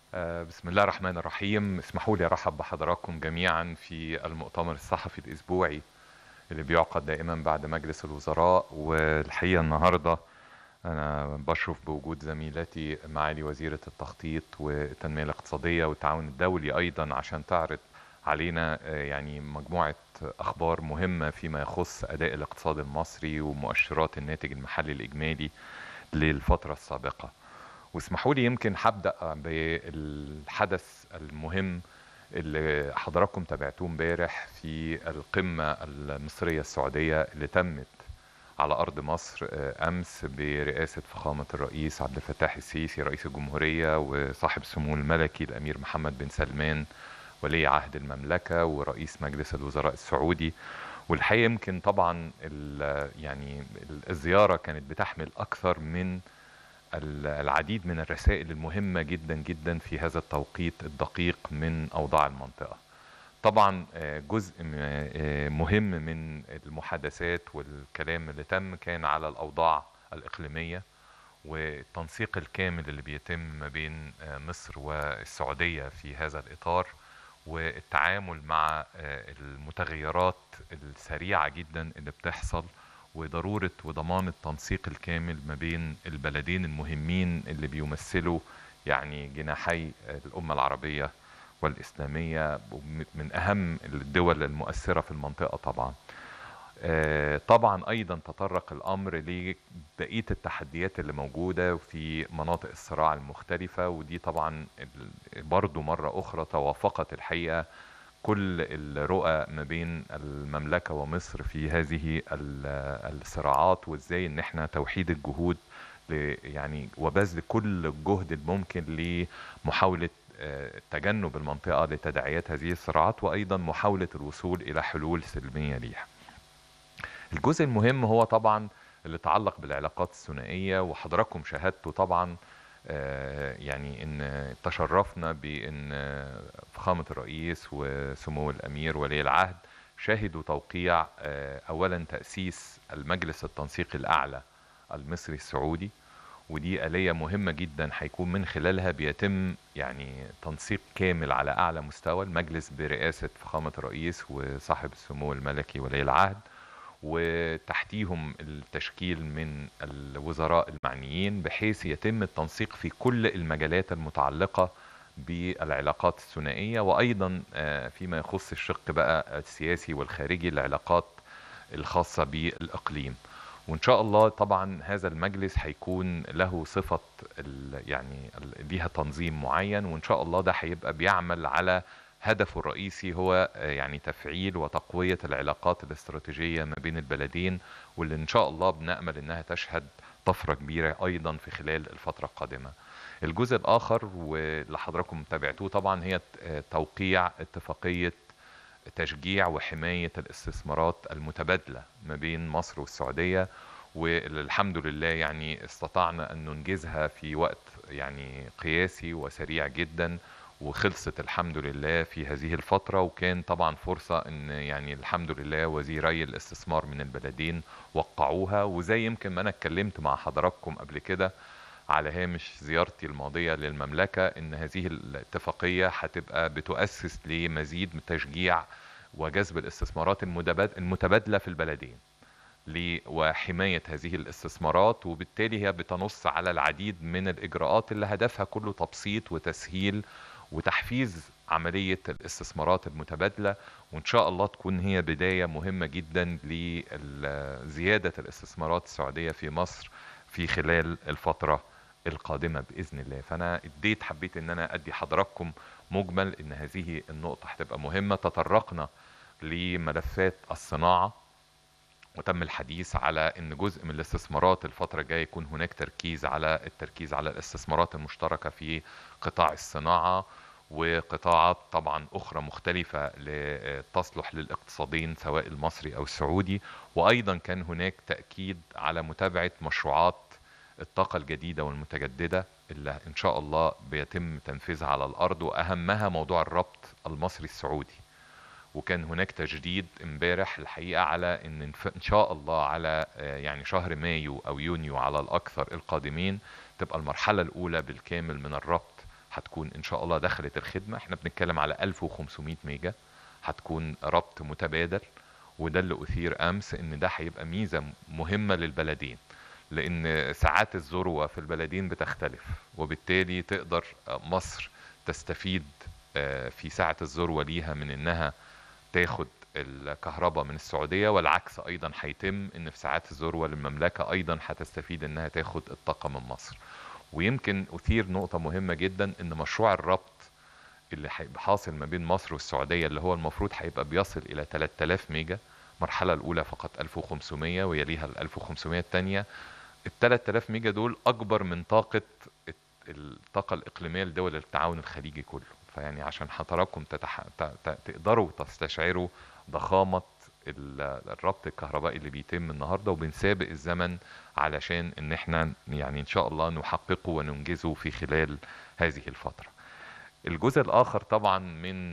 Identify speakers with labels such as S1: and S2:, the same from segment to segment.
S1: آه، بسم الله الرحمن الرحيم اسمحوا لي ارحب بحضراتكم جميعا في المؤتمر الصحفي الاسبوعي اللي بيعقد دائما بعد مجلس الوزراء والحقيقه النهارده انا بشرف بوجود زميلتي معالي وزيره التخطيط والتنميه الاقتصاديه والتعاون الدولي ايضا عشان تعرض علينا آه، يعني مجموعه اخبار مهمه فيما يخص اداء الاقتصاد المصري ومؤشرات الناتج المحلي الاجمالي للفتره السابقه واسمحوا لي يمكن هبدا بالحدث المهم اللي حضراتكم تابعتوه امبارح في القمه المصريه السعوديه اللي تمت على ارض مصر آه، امس برئاسه فخامه الرئيس عبد الفتاح السيسي رئيس الجمهوريه وصاحب السمو الملكي الامير محمد بن سلمان ولي عهد المملكه ورئيس مجلس الوزراء السعودي والحقيقه يمكن طبعا يعني الزياره كانت بتحمل اكثر من العديد من الرسائل المهمة جدا جدا في هذا التوقيت الدقيق من أوضاع المنطقة طبعا آه، جزء آه، مهم من المحادثات والكلام اللي تم كان على الأوضاع الإقليمية والتنسيق الكامل اللي بيتم ما بين آه، مصر والسعودية في هذا الإطار والتعامل مع المتغيرات السريعة جدا اللي بتحصل وضرورة وضمان التنسيق الكامل ما بين البلدين المهمين اللي بيمثلوا يعني جناحي الأمة العربية والإسلامية من أهم الدول المؤثرة في المنطقة طبعا آه، طبعا أيضا تطرق الأمر لبقية التحديات اللي موجودة في مناطق الصراع المختلفة ودي طبعا برضو مرة أخرى توافقت الحقيقة كل الرؤى ما بين المملكة ومصر في هذه الصراعات وازاي ان احنا توحيد الجهود يعني وبذل كل الجهد الممكن لمحاولة آه، تجنب المنطقة لتداعيات هذه الصراعات وأيضا محاولة الوصول إلى حلول سلمية ليها الجزء المهم هو طبعا اللي يتعلق بالعلاقات الثنائية وحضراتكم شاهدتوا طبعا آه، يعني ان تشرفنا بان فخامه الرئيس وسمو الامير ولي العهد شهدوا توقيع آه، اولا تاسيس المجلس التنسيقي الاعلى المصري السعودي ودي آلية مهمة جدا هيكون من خلالها بيتم يعني تنسيق كامل على أعلى مستوى المجلس برئاسة فخامة الرئيس وصاحب السمو الملكي ولي العهد وتحتيهم التشكيل من الوزراء المعنيين بحيث يتم التنسيق في كل المجالات المتعلقة بالعلاقات الثنائية وأيضا آه، فيما يخص الشق بقى السياسي والخارجي العلاقات الخاصة بالإقليم وإن شاء الله طبعا هذا المجلس هيكون له صفة يعني ليها تنظيم معين وإن شاء الله ده هيبقى بيعمل على هدفه الرئيسي هو آه، يعني تفعيل وتقوية العلاقات الاستراتيجية ما بين البلدين واللي إن شاء الله بنأمل إنها تشهد طفرة كبيرة أيضا في خلال الفترة القادمة الجزء الآخر واللي حضراتكم تابعتوه طبعا هي آه، توقيع اتفاقية تشجيع وحماية الاستثمارات المتبادلة ما بين مصر والسعودية والحمد لله يعني استطعنا أن ننجزها في وقت يعني قياسي وسريع جدا وخلصت الحمد لله في هذه الفترة وكان طبعا فرصة ان يعني الحمد لله وزيري الاستثمار من البلدين وقعوها وزي يمكن ما انا اتكلمت مع حضراتكم قبل كده على هامش زيارتي الماضية للمملكة ان هذه الاتفاقية هتبقى بتؤسس لمزيد من تشجيع وجذب الاستثمارات المتبادلة في البلدين وحماية هذه الاستثمارات وبالتالي هي بتنص على العديد من الإجراءات اللي هدفها كله تبسيط وتسهيل وتحفيز عملية الاستثمارات المتبادلة وإن شاء الله تكون هي بداية مهمة جدا لزيادة الاستثمارات السعودية في مصر في خلال الفترة القادمة بإذن الله فأنا اديت حبيت أن أنا أدي حضراتكم مجمل أن هذه النقطة هتبقى مهمة تطرقنا لملفات الصناعة وتم الحديث على ان جزء من الاستثمارات الفتره الجايه يكون هناك تركيز على التركيز على الاستثمارات المشتركه في قطاع الصناعه وقطاعات طبعا اخرى مختلفه تصلح للاقتصادين سواء المصري او السعودي وايضا كان هناك تاكيد على متابعه مشروعات الطاقه الجديده والمتجدده اللي ان شاء الله بيتم تنفيذها على الارض واهمها موضوع الربط المصري السعودي وكان هناك تجديد امبارح الحقيقه على ان ان شاء الله على آه، يعني شهر مايو او يونيو على الاكثر القادمين تبقى المرحله الاولى بالكامل من الربط هتكون ان شاء الله دخلت الخدمه احنا بنتكلم على 1500 ميجا هتكون ربط متبادل وده اللي اثير امس ان ده هيبقى ميزه مهمه للبلدين لان ساعات الذروه في البلدين بتختلف وبالتالي تقدر مصر تستفيد آه، في ساعه الذروه ليها من انها تاخد الكهرباء من السعوديه والعكس ايضا هيتم ان في ساعات الذروه للمملكه ايضا هتستفيد انها تاخد الطاقه من مصر ويمكن اثير نقطه مهمه جدا ان مشروع الربط اللي هيبقى حاصل ما بين مصر والسعوديه اللي هو المفروض هيبقى بيصل الى 3000 ميجا المرحله الاولى فقط 1500 ويليها ال 1500 الثانيه ال 3000 ميجا دول اكبر من طاقه الطاقه الاقليميه لدول التعاون الخليجي كله فيعني عشان حضراتكم تتح... ت... ت... تقدروا تستشعروا ضخامه الربط الكهربائي اللي بيتم النهارده وبنسابق الزمن علشان ان احنا يعني ان شاء الله نحققه وننجزه في خلال هذه الفتره. الجزء الاخر طبعا من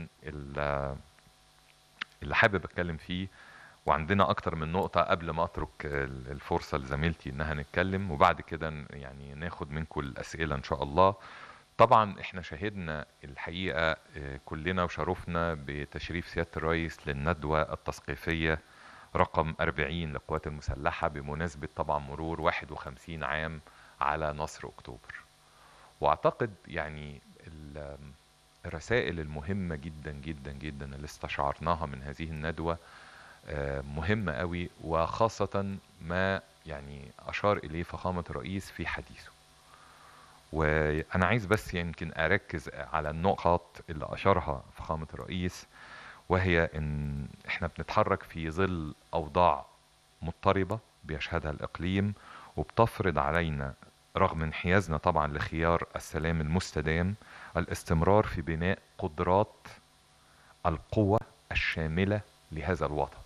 S1: اللي حابب اتكلم فيه وعندنا اكتر من نقطة قبل ما اترك الفرصة لزميلتي انها نتكلم وبعد كده يعني ناخد منكم الاسئلة ان شاء الله طبعا احنا شهدنا الحقيقة آه، كلنا وشرفنا بتشريف سيادة الرئيس للندوة التثقيفية رقم 40 للقوات المسلحة بمناسبة طبعا مرور 51 عام على نصر اكتوبر واعتقد يعني الرسائل المهمة جدا جدا جدا اللي استشعرناها من هذه الندوة آه، مهمة قوي وخاصة ما يعني أشار إليه فخامة الرئيس في حديثه وانا عايز بس يمكن اركز على النقط اللي اشارها فخامه الرئيس وهي ان احنا بنتحرك في ظل اوضاع مضطربه بيشهدها الاقليم وبتفرض علينا رغم انحيازنا طبعا لخيار السلام المستدام الاستمرار في بناء قدرات القوة الشاملة لهذا الوطن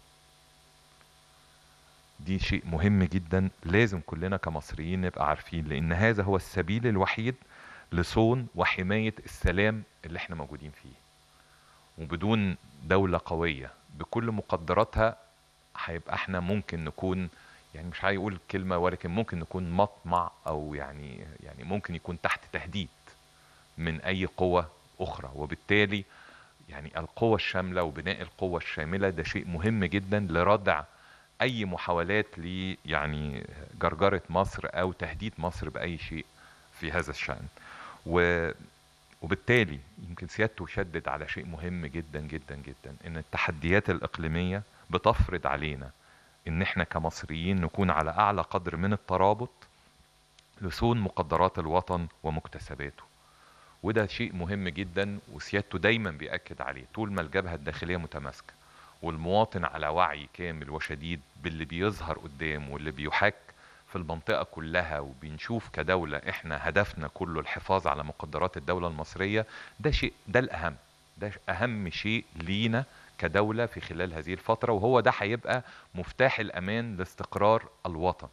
S1: دي شيء مهم جدا لازم كلنا كمصريين نبقى عارفين لان هذا هو السبيل الوحيد لصون وحماية السلام اللي احنا موجودين فيه وبدون دولة قوية بكل مقدراتها هيبقى احنا ممكن نكون يعني مش عايز اقول كلمة ولكن ممكن نكون مطمع او يعني يعني ممكن يكون تحت تهديد من اي قوة اخرى وبالتالي يعني القوة الشاملة وبناء القوة الشاملة ده شيء مهم جدا لردع اي محاولات ل يعني جرجره مصر او تهديد مصر باي شيء في هذا الشان و وبالتالي يمكن سيادته شدد على شيء مهم جدا جدا جدا ان التحديات الاقليميه بتفرض علينا ان احنا كمصريين نكون على اعلى قدر من الترابط لصون مقدرات الوطن ومكتسباته وده شيء مهم جدا وسيادته دايما بيأكد عليه طول ما الجبهة الداخلية متماسكة والمواطن على وعي كامل وشديد باللي بيظهر قدامه واللي بيحاك في المنطقة كلها وبنشوف كدولة احنا هدفنا كله الحفاظ على مقدرات الدولة المصرية ده شيء ده الأهم ده أهم شيء لينا كدولة في خلال هذه الفترة وهو ده هيبقى مفتاح الأمان لاستقرار الوطن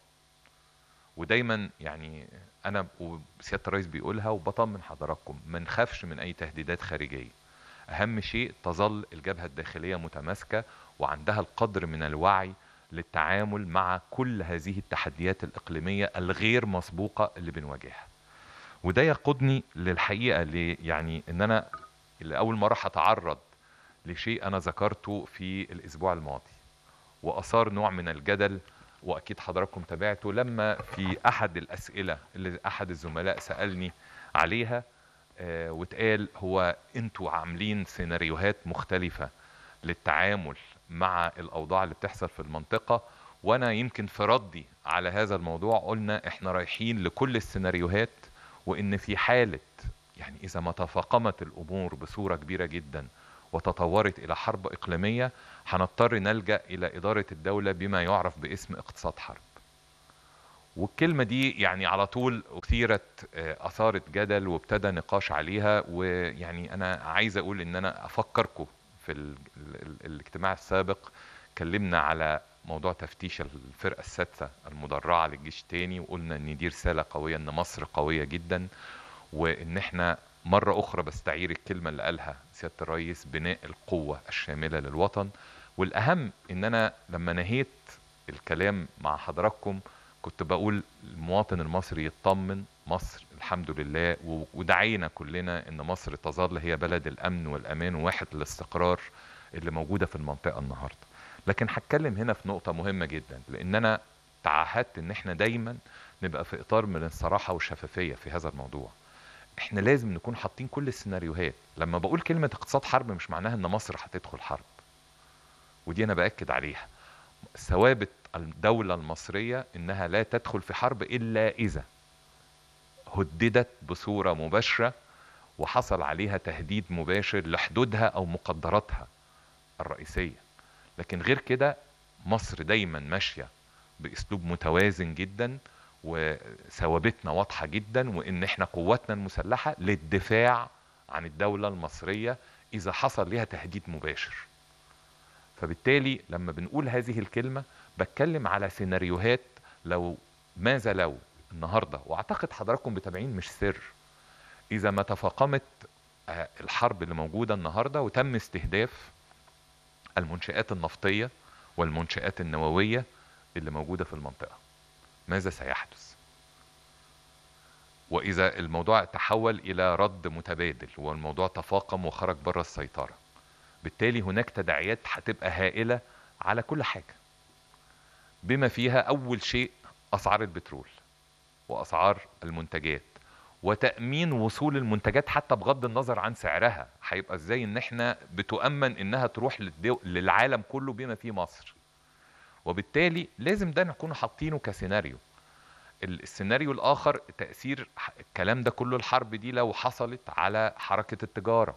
S1: ودايما يعني أنا وسيادة الرئيس بيقولها وبطمن حضراتكم ما نخافش من أي تهديدات خارجية اهم شيء تظل الجبهه الداخليه متماسكه وعندها القدر من الوعي للتعامل مع كل هذه التحديات الاقليميه الغير مسبوقه اللي بنواجهها وده يقودني للحقيقه لي يعني ان انا لاول مره هتعرض لشيء انا ذكرته في الاسبوع الماضي واثار نوع من الجدل واكيد حضراتكم تابعته لما في احد الاسئله اللي احد الزملاء سالني عليها آه، واتقال هو انتوا عاملين سيناريوهات مختلفة للتعامل مع الأوضاع اللي بتحصل في المنطقة وأنا يمكن في ردي على هذا الموضوع قلنا إحنا رايحين لكل السيناريوهات وإن في حالة يعني إذا ما تفاقمت الأمور بصورة كبيرة جدا وتطورت إلى حرب إقليمية هنضطر نلجأ إلى إدارة الدولة بما يعرف باسم اقتصاد حرب والكلمة دي يعني على طول أثيرت آه، أثارت جدل وابتدى نقاش عليها ويعني أنا عايز أقول إن أنا أفكركم في ال ال الاجتماع السابق كلمنا على موضوع تفتيش الفرقة السادسة المدرعة للجيش تاني وقلنا إن دي رسالة قوية إن مصر قوية جدا وإن إحنا مرة أخرى بستعير الكلمة اللي قالها سيادة الرئيس بناء القوة الشاملة للوطن والأهم إن أنا لما نهيت الكلام مع حضراتكم كنت بقول المواطن المصري يطمن مصر الحمد لله و- ودعينا كلنا ان مصر تظل هي بلد الامن والامان وواحد الاستقرار اللي موجوده في المنطقه النهارده لكن هتكلم هنا في نقطه مهمه جدا لان انا تعهدت ان احنا دايما نبقى في اطار من الصراحه والشفافيه في هذا الموضوع احنا لازم نكون حاطين كل السيناريوهات لما بقول كلمه اقتصاد حرب مش معناها ان مصر هتدخل حرب ودي انا باكد عليها ثوابت الدوله المصريه انها لا تدخل في حرب الا اذا هددت بصوره مباشره وحصل عليها تهديد مباشر لحدودها او مقدراتها الرئيسيه لكن غير كده مصر دايما ماشيه باسلوب متوازن جدا وثوابتنا واضحه جدا وان احنا قواتنا المسلحه للدفاع عن الدوله المصريه اذا حصل لها تهديد مباشر فبالتالي لما بنقول هذه الكلمه بتكلم على سيناريوهات لو ماذا لو النهارده واعتقد حضراتكم متابعين مش سر اذا ما تفاقمت آه، الحرب اللي موجوده النهارده وتم استهداف المنشآت النفطيه والمنشآت النوويه اللي موجوده في المنطقه ماذا سيحدث واذا الموضوع تحول الى رد متبادل والموضوع تفاقم وخرج بره السيطره بالتالي هناك تداعيات هتبقى هائله على كل حاجه بما فيها اول شيء اسعار البترول واسعار المنتجات وتامين وصول المنتجات حتى بغض النظر عن سعرها هيبقى ازاي ان احنا بتؤمن انها تروح للدو... للعالم كله بما فيه مصر وبالتالي لازم ده نكون حاطينه كسيناريو ال- السيناريو الاخر تاثير ح- الكلام ده كله الحرب دي لو حصلت على حركه التجاره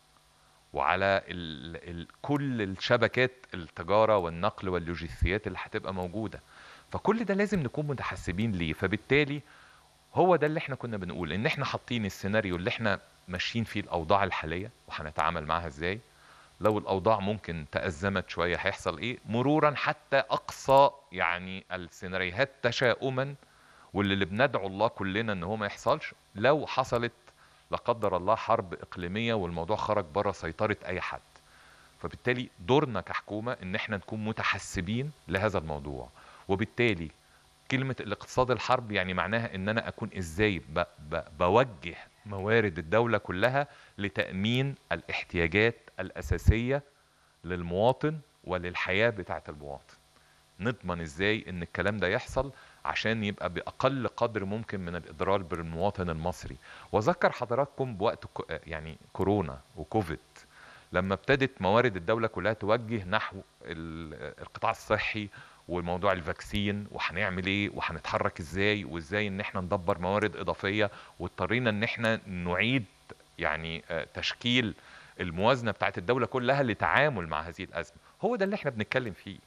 S1: وعلى ال ال كل الشبكات التجاره والنقل واللوجستيات اللي هتبقى موجوده فكل ده لازم نكون متحسبين ليه فبالتالي هو ده اللي احنا كنا بنقول ان احنا حاطين السيناريو اللي احنا ماشيين فيه الاوضاع الحاليه وهنتعامل معاها ازاي لو الاوضاع ممكن تازمت شويه هيحصل ايه مرورا حتى اقصى يعني السيناريوهات تشاؤما واللي اللي بندعو الله كلنا ان هو ما يحصلش لو حصلت لا قدر الله حرب اقليميه والموضوع خرج بره سيطره اي حد فبالتالي دورنا كحكومه ان احنا نكون متحسبين لهذا الموضوع وبالتالي كلمة الاقتصاد الحرب يعني معناها ان انا اكون ازاي ب ب بوجه موارد الدولة كلها لتأمين الاحتياجات الأساسية للمواطن وللحياة بتاعة المواطن نضمن ازاي ان الكلام ده يحصل عشان يبقى بأقل قدر ممكن من الإضرار بالمواطن المصري وذكر حضراتكم بوقت كو- يعني كورونا وكوفيد لما ابتدت موارد الدولة كلها توجه نحو ال- القطاع الصحي وموضوع الفاكسين وهنعمل ايه وهنتحرك ازاي وازاي ان احنا ندبر موارد اضافيه واضطرينا ان احنا نعيد يعني آه، تشكيل الموازنه بتاعت الدوله كلها لتعامل مع هذه الازمه هو ده اللي احنا بنتكلم فيه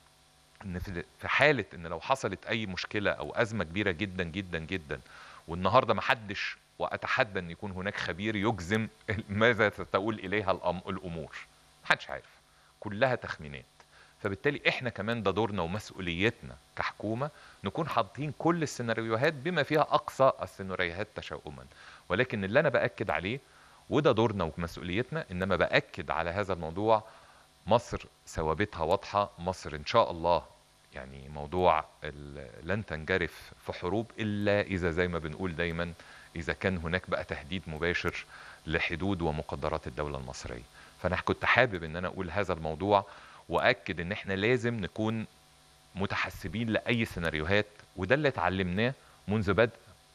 S1: ان في في حاله ان لو حصلت اي مشكله او ازمه كبيره جدا جدا جدا والنهارده ما حدش واتحدى ان يكون هناك خبير يجزم ماذا تتؤول اليها الأم- الامور محدش عارف كلها تخمينات فبالتالي احنا كمان ده دورنا ومسؤوليتنا كحكومه نكون حاطين كل السيناريوهات بما فيها اقصى السيناريوهات تشاؤما ولكن اللي انا باكد عليه وده دورنا ومسؤوليتنا انما باكد على هذا الموضوع مصر ثوابتها واضحه مصر ان شاء الله يعني موضوع ال- لن تنجرف في حروب الا اذا زي ما بنقول دايما اذا كان هناك بقى تهديد مباشر لحدود ومقدرات الدوله المصريه فانا كنت حابب ان انا اقول هذا الموضوع واكد ان احنا لازم نكون متحسبين لاي سيناريوهات وده اللي اتعلمناه منذ بدء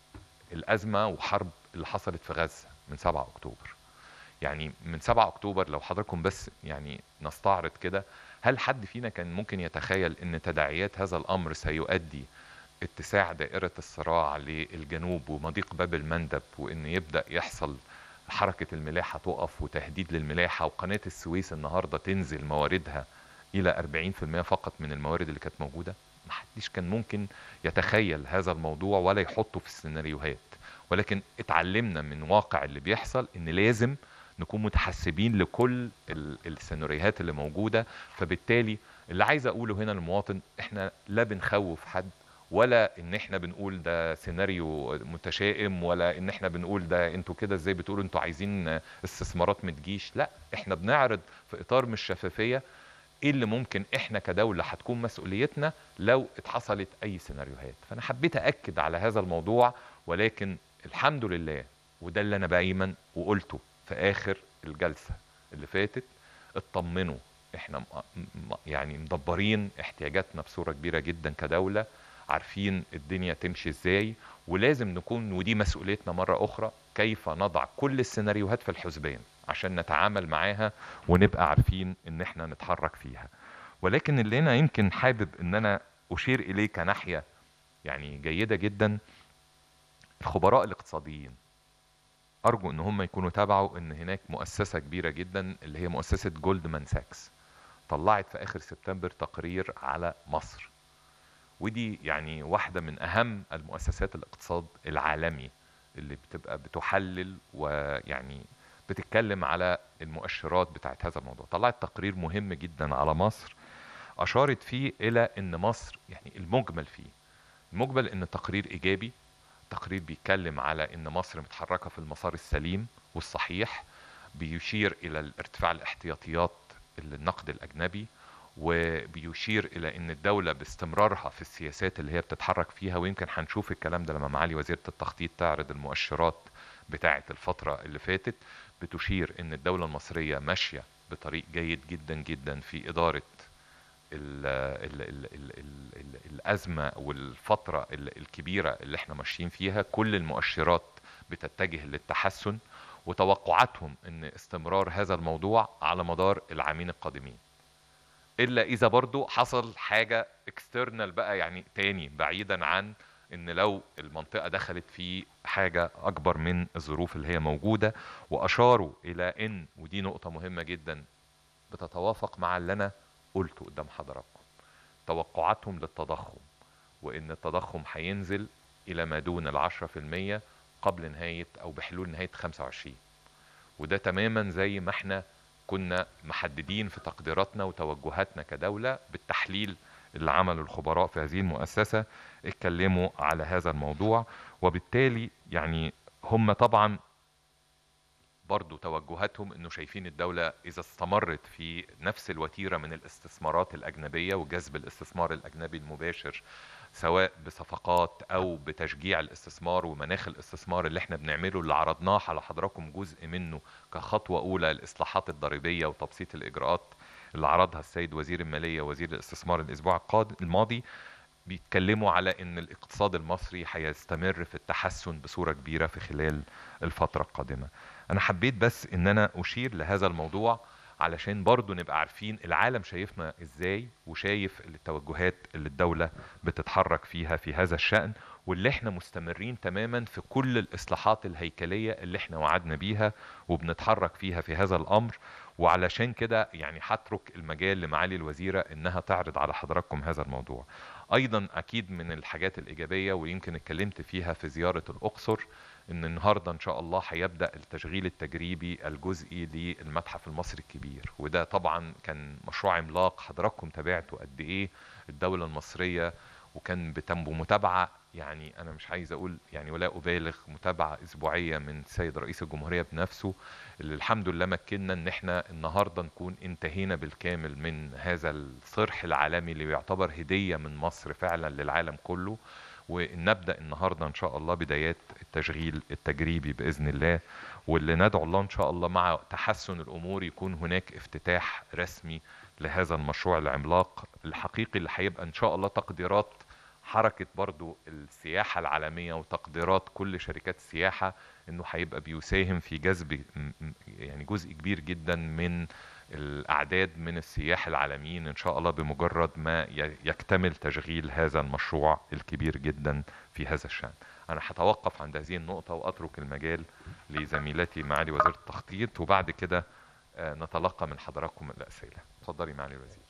S1: الازمه وحرب اللي حصلت في غزه من 7 اكتوبر يعني من 7 اكتوبر لو حضراتكم بس يعني نستعرض كده هل حد فينا كان ممكن يتخيل ان تداعيات هذا الامر سيؤدي اتساع دائرة الصراع للجنوب ومضيق باب المندب وان يبدأ يحصل حركة الملاحة تقف وتهديد للملاحة وقناة السويس النهاردة تنزل مواردها إلى 40% فقط من الموارد اللي كانت موجودة ما حدش كان ممكن يتخيل هذا الموضوع ولا يحطه في السيناريوهات ولكن اتعلمنا من واقع اللي بيحصل ان لازم نكون متحسبين لكل ال- السيناريوهات اللي موجودة فبالتالي اللي عايز اقوله هنا للمواطن احنا لا بنخوف حد ولا ان احنا بنقول ده سيناريو متشائم ولا ان احنا بنقول ده انتوا كده ازاي بتقولوا انتوا عايزين استثمارات ما تجيش لا احنا بنعرض في اطار من الشفافيه ايه اللي ممكن احنا كدوله هتكون مسؤوليتنا لو اتحصلت اي سيناريوهات فانا حبيت اكد على هذا الموضوع ولكن الحمد لله وده اللي انا دايما وقلته في اخر الجلسه اللي فاتت اطمنوا احنا م- م- يعني مدبرين احتياجاتنا بصوره كبيره جدا كدوله عارفين الدنيا تمشي ازاي ولازم نكون ودي مسؤوليتنا مره اخرى كيف نضع كل السيناريوهات في الحسبان عشان نتعامل معاها ونبقى عارفين ان احنا نتحرك فيها ولكن اللي انا يمكن حابب ان انا اشير اليه كناحيه يعني جيده جدا الخبراء الاقتصاديين ارجو ان هم يكونوا تابعوا ان هناك مؤسسه كبيره جدا اللي هي مؤسسه جولدمان ساكس طلعت في اخر سبتمبر تقرير على مصر ودي يعني واحده من اهم المؤسسات الاقتصاد العالمي اللي بتبقى بتحلل ويعني بتتكلم على المؤشرات بتاعت هذا الموضوع طلعت تقرير مهم جدا على مصر اشارت فيه الى ان مصر يعني المجمل فيه المجمل ان التقرير ايجابي تقرير بيتكلم على ان مصر متحركه في المسار السليم والصحيح بيشير الى ارتفاع الاحتياطيات النقد الاجنبي وبيشير الى ان الدوله باستمرارها في السياسات اللي هي بتتحرك فيها ويمكن هنشوف الكلام ده لما معالي وزيره التخطيط تعرض المؤشرات بتاعه الفتره اللي فاتت بتشير ان الدوله المصريه ماشيه بطريق جيد جدا جدا في اداره ال ال ال ال ال ال الازمه والفتره ال- الكبيره اللي احنا ماشيين فيها كل المؤشرات بتتجه للتحسن وتوقعاتهم ان استمرار هذا الموضوع على مدار العامين القادمين الا اذا برضو حصل حاجه اكسترنال بقى يعني تاني بعيدا عن ان لو المنطقه دخلت في حاجه اكبر من الظروف اللي هي موجوده واشاروا الى ان ودي نقطه مهمه جدا بتتوافق مع اللي انا قلته قدام حضراتكم توقعاتهم للتضخم وان التضخم هينزل الى ما دون العشرة في المية قبل نهاية او بحلول نهاية 25 وده تماما زي ما احنا كنا محددين في تقديراتنا وتوجهاتنا كدولة بالتحليل اللي عمله الخبراء في هذه المؤسسة اتكلموا على هذا الموضوع وبالتالي يعني هم طبعا برضو توجهاتهم انه شايفين الدولة اذا استمرت في نفس الوتيرة من الاستثمارات الاجنبية وجذب الاستثمار الاجنبي المباشر سواء بصفقات او بتشجيع الاستثمار ومناخ الاستثمار اللي احنا بنعمله اللي عرضناه على حضراتكم جزء منه كخطوة اولى الاصلاحات الضريبية وتبسيط الاجراءات اللي عرضها السيد وزير المالية وزير الاستثمار الاسبوع القادم الماضي بيتكلموا على ان الاقتصاد المصري هيستمر في التحسن بصورة كبيرة في خلال الفترة القادمة انا حبيت بس ان انا اشير لهذا الموضوع علشان برضو نبقى عارفين العالم شايفنا ازاي وشايف التوجهات اللي الدولة بتتحرك فيها في هذا الشأن واللي احنا مستمرين تماما في كل الاصلاحات الهيكلية اللي احنا وعدنا بيها وبنتحرك فيها في هذا الامر وعلشان كده يعني هترك المجال لمعالي الوزيرة انها تعرض على حضراتكم هذا الموضوع ايضا اكيد من الحاجات الايجابية ويمكن اتكلمت فيها في زيارة الاقصر ان النهارده ان شاء الله هيبدا التشغيل التجريبي الجزئي للمتحف المصري الكبير وده طبعا كان مشروع عملاق حضراتكم تابعتوا قد ايه الدوله المصريه وكان بتنبو متابعه يعني انا مش عايز اقول يعني ولا ابالغ متابعه اسبوعيه من السيد رئيس الجمهوريه بنفسه اللي الحمد لله مكننا ان احنا النهارده نكون انتهينا بالكامل من هذا الصرح العالمي اللي يعتبر هديه من مصر فعلا للعالم كله ونبدا النهارده ان شاء الله بدايات التشغيل التجريبي باذن الله واللي ندعو الله ان شاء الله مع تحسن الامور يكون هناك افتتاح رسمي لهذا المشروع العملاق الحقيقي اللي هيبقى ان شاء الله تقديرات حركة برضو السياحة العالمية وتقديرات كل شركات السياحة انه هيبقى بيساهم في جذب يعني جزء كبير جدا من الاعداد من السياح العالميين ان شاء الله بمجرد ما يكتمل تشغيل هذا المشروع الكبير جدا في هذا الشان انا هتوقف عند هذه النقطة واترك المجال لزميلتي معالي وزير التخطيط وبعد كده نتلقى من حضراتكم الاسئلة اتفضلي معالي الوزير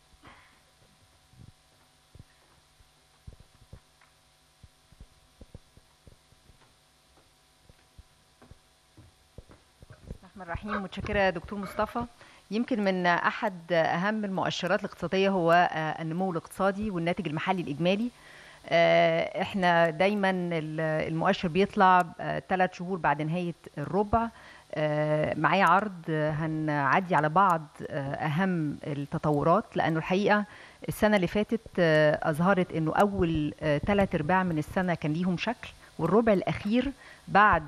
S2: الرحمن الرحيم متشكرة دكتور مصطفى يمكن من أحد أهم المؤشرات الاقتصادية هو النمو الاقتصادي والناتج المحلي الإجمالي احنا دايما المؤشر بيطلع ثلاث شهور بعد نهاية الربع معايا عرض هنعدي على بعض أهم التطورات لأنه الحقيقة السنة اللي فاتت أظهرت أنه أول ثلاث أرباع من السنة كان ليهم شكل والربع الأخير بعد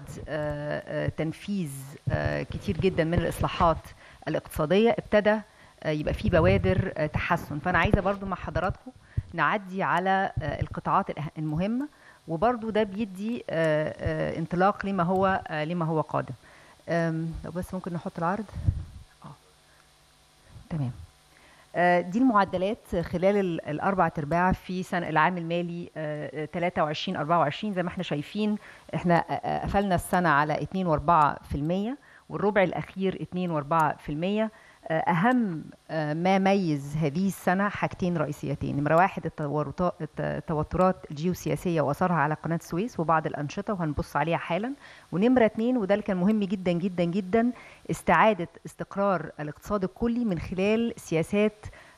S2: تنفيذ كتير جدا من الإصلاحات الاقتصادية ابتدى يبقى في بوادر تحسن فأنا عايزة برضو مع حضراتكم نعدي على القطاعات المهمة وبرضو ده بيدي انطلاق لما هو لما هو قادم لو بس ممكن نحط العرض اه تمام دي المعدلات خلال الاربع ارباع في سنه العام المالي 23 24 زي ما احنا شايفين احنا قفلنا السنه على 2.4% والربع الاخير 2.4% اهم ما ميز هذه السنه حاجتين رئيسيتين نمره واحد التوترات الجيوسياسيه واثرها على قناه السويس وبعض الانشطه وهنبص عليها حالا ونمره اثنين وده اللي كان مهم جدا جدا جدا استعاده استقرار الاقتصاد الكلي من خلال سياسات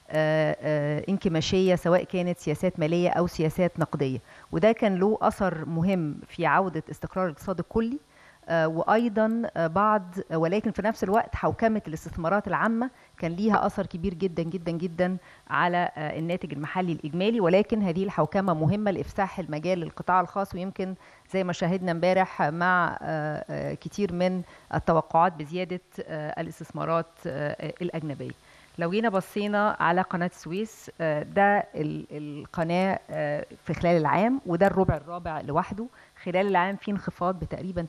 S2: انكماشيه سواء كانت سياسات ماليه او سياسات نقديه وده كان له اثر مهم في عوده استقرار الاقتصاد الكلي وايضا بعض ولكن في نفس الوقت حوكمه الاستثمارات العامه كان ليها اثر كبير جدا جدا جدا على الناتج المحلي الاجمالي ولكن هذه الحوكمه مهمه لافساح المجال للقطاع الخاص ويمكن زي ما شاهدنا امبارح مع كتير من التوقعات بزياده الاستثمارات الاجنبيه لو جينا بصينا على قناه السويس ده القناه في خلال العام وده الربع الرابع لوحده خلال العام في انخفاض بتقريبا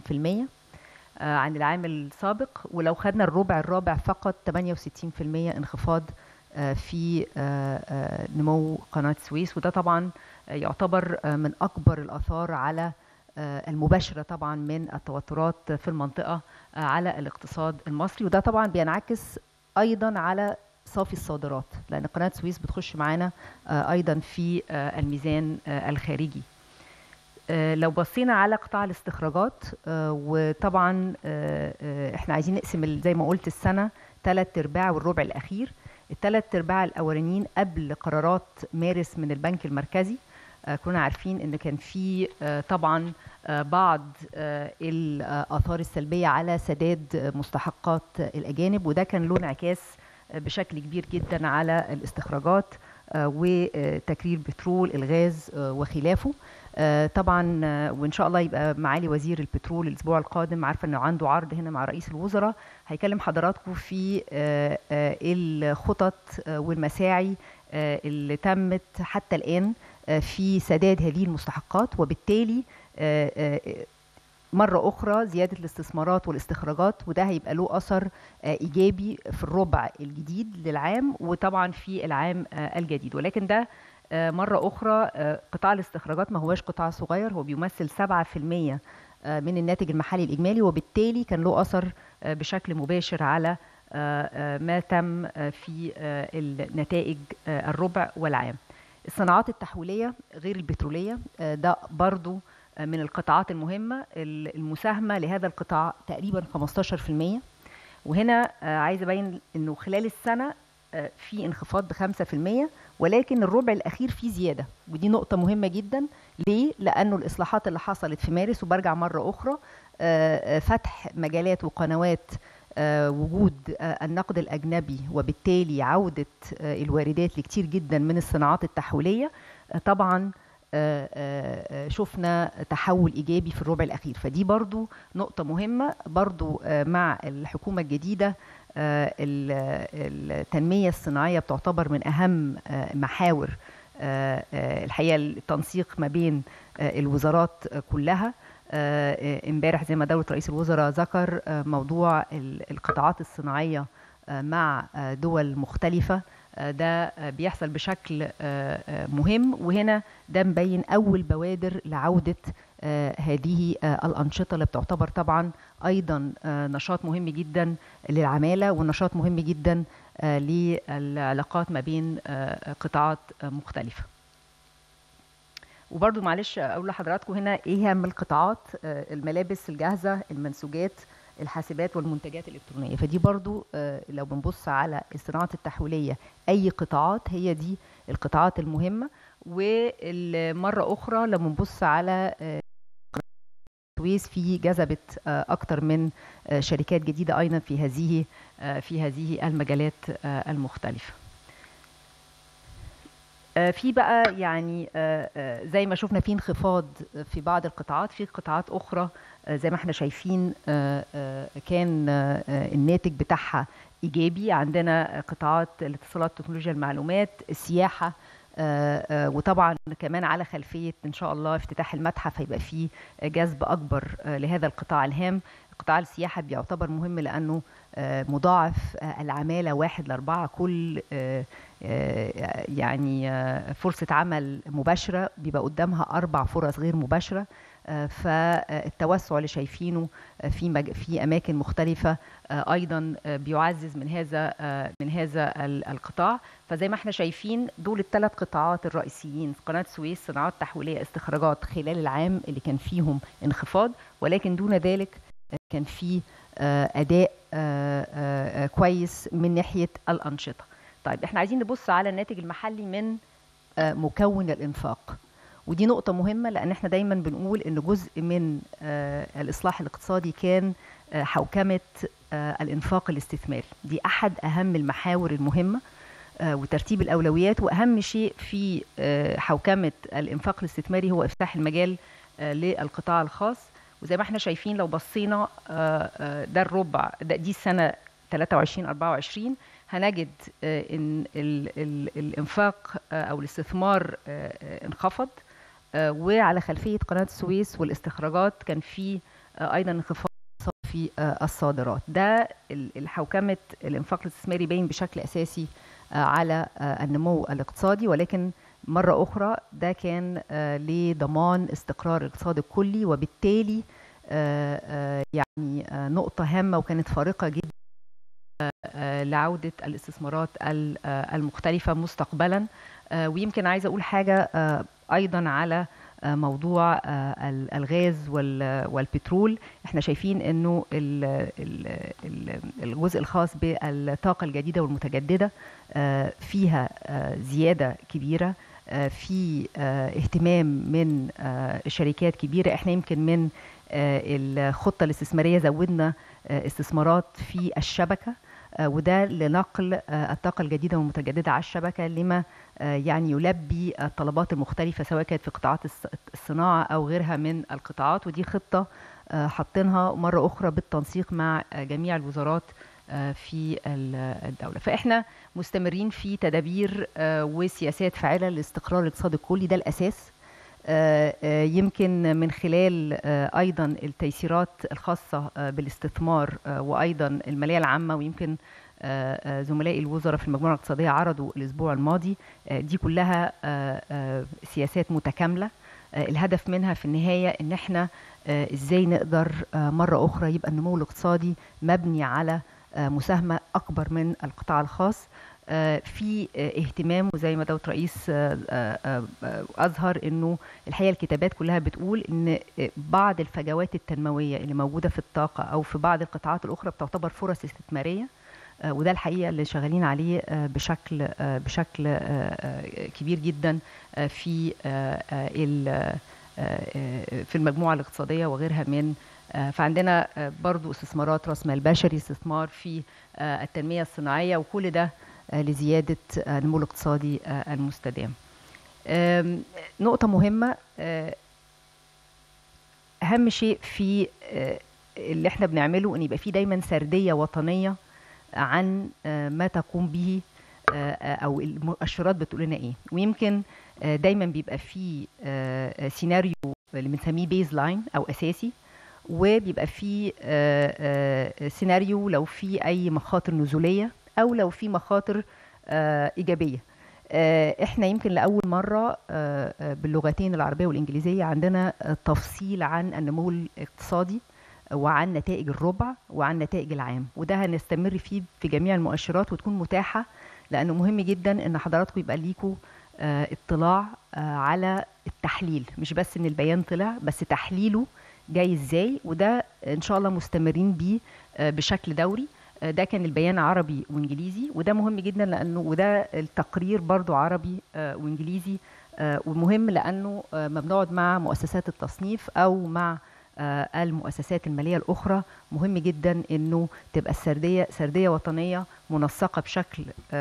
S2: 30% عن العام السابق ولو خدنا الربع الرابع فقط 68% انخفاض في نمو قناة السويس وده طبعا يعتبر من أكبر الآثار على المباشرة طبعا من التوترات في المنطقة على الاقتصاد المصري وده طبعا بينعكس أيضا على صافي الصادرات لأن قناة السويس بتخش معانا أيضا في الميزان الخارجي لو بصينا على قطاع الاستخراجات وطبعا احنا عايزين نقسم زي ما قلت السنه ثلاث ارباع والربع الاخير الثلاث ارباع الاولانيين قبل قرارات مارس من البنك المركزي كنا عارفين ان كان في طبعا بعض الاثار السلبيه على سداد مستحقات الاجانب وده كان له انعكاس بشكل كبير جدا على الاستخراجات وتكرير بترول الغاز وخلافه طبعا وان شاء الله يبقى معالي وزير البترول الاسبوع القادم عارفه انه عنده عرض هنا مع رئيس الوزراء هيكلم حضراتكم في الخطط والمساعي اللي تمت حتى الان في سداد هذه المستحقات وبالتالي مرة أخرى زيادة الاستثمارات والاستخراجات وده هيبقى له أثر إيجابي في الربع الجديد للعام وطبعا في العام الجديد ولكن ده مرة أخرى قطاع الاستخراجات ما هواش قطاع صغير هو بيمثل 7% من الناتج المحلي الإجمالي وبالتالي كان له أثر بشكل مباشر على ما تم في النتائج الربع والعام الصناعات التحويلية غير البترولية ده برضو من القطاعات المهمة المساهمة لهذا القطاع تقريبا 15% وهنا عايز أبين أنه خلال السنة في انخفاض ب 5% ولكن الربع الاخير فيه زياده ودي نقطه مهمه جدا ليه لانه الاصلاحات اللي حصلت في مارس وبرجع مره اخرى فتح مجالات وقنوات وجود النقد الاجنبي وبالتالي عوده الواردات لكتير جدا من الصناعات التحويليه طبعا شفنا تحول ايجابي في الربع الاخير فدي برضو نقطه مهمه برضو مع الحكومه الجديده التنمية الصناعية بتعتبر من أهم محاور الحقيقة التنسيق ما بين الوزارات كلها امبارح زي ما دولة رئيس الوزراء ذكر موضوع القطاعات الصناعية مع دول مختلفة ده بيحصل بشكل مهم وهنا ده مبين أول بوادر لعودة هذه الأنشطة اللي بتعتبر طبعا أيضا نشاط مهم جدا للعمالة ونشاط مهم جدا للعلاقات ما بين قطاعات مختلفة وبرضو معلش أقول لحضراتكم هنا إيه هم القطاعات الملابس الجاهزة المنسوجات الحاسبات والمنتجات الإلكترونية فدي برضو لو بنبص على الصناعات التحويلية أي قطاعات هي دي القطاعات المهمة والمرة أخرى لما نبص على السويس في جذبت أكثر من شركات جديدة أيضا في هذه في هذه المجالات المختلفة آه، في بقى يعني آه، آه، زي ما شفنا في انخفاض في بعض القطاعات في قطاعات اخرى آه، زي ما احنا شايفين آه، آه، كان آه، آه، الناتج بتاعها ايجابي عندنا قطاعات الاتصالات تكنولوجيا المعلومات السياحه آه، آه، وطبعا كمان على خلفيه ان شاء الله افتتاح المتحف هيبقى فيه جذب اكبر آه، لهذا القطاع الهام قطاع السياحه بيعتبر مهم لانه آه، مضاعف آه، العماله واحد لاربعه كل آه، آه، يعني آه، فرصه عمل مباشره بيبقى قدامها اربع فرص غير مباشره آه، فالتوسع اللي شايفينه آه، في مج... في اماكن مختلفه آه، ايضا آه، بيعزز من هذا آه، من هذا ال- القطاع فزي ما احنا شايفين دول الثلاث قطاعات الرئيسيين قناه السويس صناعات تحويليه استخراجات خلال العام اللي كان فيهم انخفاض ولكن دون ذلك آه، كان في آه، اداء آه، آه، آه، كويس من ناحيه الانشطه طيب احنا عايزين نبص على الناتج المحلي من آه، مكون الانفاق ودي نقطة مهمة لأن احنا دايما بنقول إن جزء من آه، الإصلاح الاقتصادي كان آه، حوكمة آه، الإنفاق الاستثماري دي أحد أهم المحاور المهمة آه، وترتيب الأولويات وأهم شيء في آه، حوكمة الإنفاق الاستثماري هو إفتاح المجال آه، للقطاع الخاص وزي ما احنا شايفين لو بصينا آه، آه، ده الربع ده دي السنة 23 24 هنجد آه، ان ال ال الانفاق آه، او الاستثمار آه، آه، انخفض آه، وعلى خلفيه قناه السويس والاستخراجات كان في آه، ايضا انخفاض في آه، الصادرات ده ال- الحوكمه الانفاق الاستثماري باين بشكل اساسي آه، على آه، النمو الاقتصادي ولكن مره اخرى ده كان آه، لضمان استقرار الاقتصاد الكلي وبالتالي آه، آه، يعني آه، نقطه هامه وكانت فارقه جدا آه، لعودة الاستثمارات ال- آه، المختلفة مستقبلا آه، ويمكن عايزة أقول حاجة آه، أيضا على آه، موضوع آه، ال- الغاز وال- والبترول احنا شايفين انه ال- ال- ال- الجزء الخاص بالطاقة الجديدة والمتجددة آه، فيها آه، زيادة كبيرة آه، في آه، اهتمام من آه، شركات كبيرة احنا يمكن من آه، الخطة الاستثمارية زودنا آه، استثمارات في الشبكة آه، وده لنقل آه، الطاقة الجديدة والمتجددة على الشبكة لما آه، يعني يلبي الطلبات المختلفة سواء كانت في قطاعات الص- الصناعة أو غيرها من القطاعات ودي خطة آه، حاطينها مرة أخرى بالتنسيق مع آه، جميع الوزارات آه، في ال- الدولة فإحنا مستمرين في تدابير آه، وسياسات فاعلة لاستقرار الاقتصاد الكلي ده الأساس آه، آه، يمكن من خلال آه، ايضا التيسيرات الخاصه آه، بالاستثمار آه، وايضا الماليه العامه ويمكن آه، آه، زملائي الوزراء في المجموعه الاقتصاديه عرضوا الاسبوع الماضي آه، دي كلها آه، آه، سياسات متكامله آه، الهدف منها في النهايه ان احنا آه، ازاي نقدر آه، مره اخرى يبقى النمو الاقتصادي مبني على آه، مساهمه اكبر من القطاع الخاص آه، في آه، اهتمام وزي ما دوت رئيس آه، آه، آه، اظهر انه الحقيقه الكتابات كلها بتقول ان آه، بعض الفجوات التنمويه اللي موجوده في الطاقه او في بعض القطاعات الاخرى بتعتبر فرص استثماريه آه، وده الحقيقه اللي شغالين عليه آه، بشكل آه، بشكل آه، آه، كبير جدا آه، في آه، آه، ال- آه، آه، في المجموعه الاقتصاديه وغيرها من آه، فعندنا آه، برضو استثمارات راس مال بشري استثمار في آه، التنميه الصناعيه وكل ده آه، لزياده آه، النمو الاقتصادي آه، المستدام آم، نقطة مهمة آه، أهم شيء في آه، اللي احنا بنعمله إن يبقى فيه دايما سردية وطنية عن آه، ما تقوم به آه، آه، أو المؤشرات بتقول لنا إيه ويمكن آه، دايما بيبقى فيه آه، آه، سيناريو اللي بنسميه بيز لاين أو أساسي وبيبقى فيه آه، آه، سيناريو لو في أي مخاطر نزولية أو لو في مخاطر آه، إيجابية آه، احنا يمكن لاول مره آه، آه، باللغتين العربيه والانجليزيه عندنا آه، تفصيل عن النمو الاقتصادي وعن نتائج الربع وعن نتائج العام وده هنستمر فيه في جميع المؤشرات وتكون متاحه لانه مهم جدا ان حضراتكم يبقى ليكوا آه، اطلاع آه، على التحليل مش بس ان البيان طلع بس تحليله جاي ازاي وده ان شاء الله مستمرين بيه آه، بشكل دوري آه، ده كان البيان عربي وانجليزي وده مهم جدا لانه وده التقرير برضو عربي آه، وانجليزي آه، ومهم لانه آه، ما بنقعد مع مؤسسات التصنيف او مع المؤسسات الماليه الاخرى مهم جدا انه تبقى السرديه سرديه وطنيه منسقه بشكل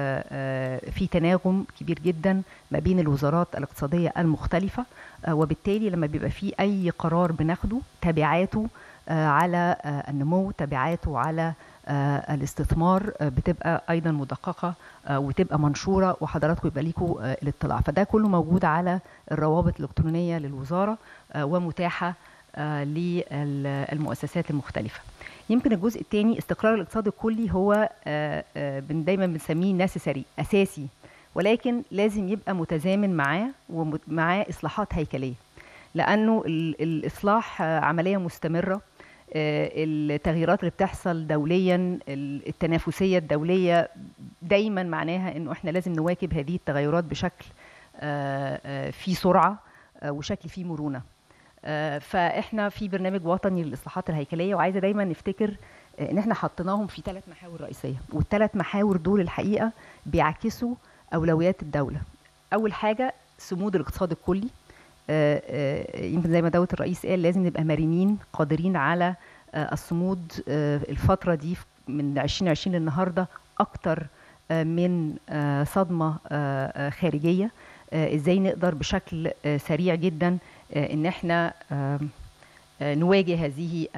S2: في تناغم كبير جدا ما بين الوزارات الاقتصاديه المختلفه وبالتالي لما بيبقى في اي قرار بناخده تبعاته على النمو تبعاته على الاستثمار بتبقى ايضا مدققه وتبقى منشوره وحضراتكم يبقى ليكم الاطلاع فده كله موجود على الروابط الالكترونيه للوزاره ومتاحه للمؤسسات المختلفه يمكن الجزء الثاني استقرار الاقتصاد الكلي هو دايما بنسميه نسيسري اساسي ولكن لازم يبقى متزامن معاه ومعاه اصلاحات هيكليه لانه الاصلاح عمليه مستمره التغييرات اللي بتحصل دوليا التنافسيه الدوليه دايما معناها انه احنا لازم نواكب هذه التغيرات بشكل في سرعه وشكل فيه مرونه فاحنا في برنامج وطني للاصلاحات الهيكليه وعايزه دايما نفتكر ان احنا حطيناهم في ثلاث محاور رئيسيه والثلاث محاور دول الحقيقه بيعكسوا اولويات الدوله اول حاجه صمود الاقتصاد الكلي يمكن زي ما دوله الرئيس قال لازم نبقى مرنين قادرين على الصمود الفتره دي من 2020 للنهارده اكتر من صدمه خارجيه ازاي نقدر بشكل سريع جدا ان احنا نواجه هذه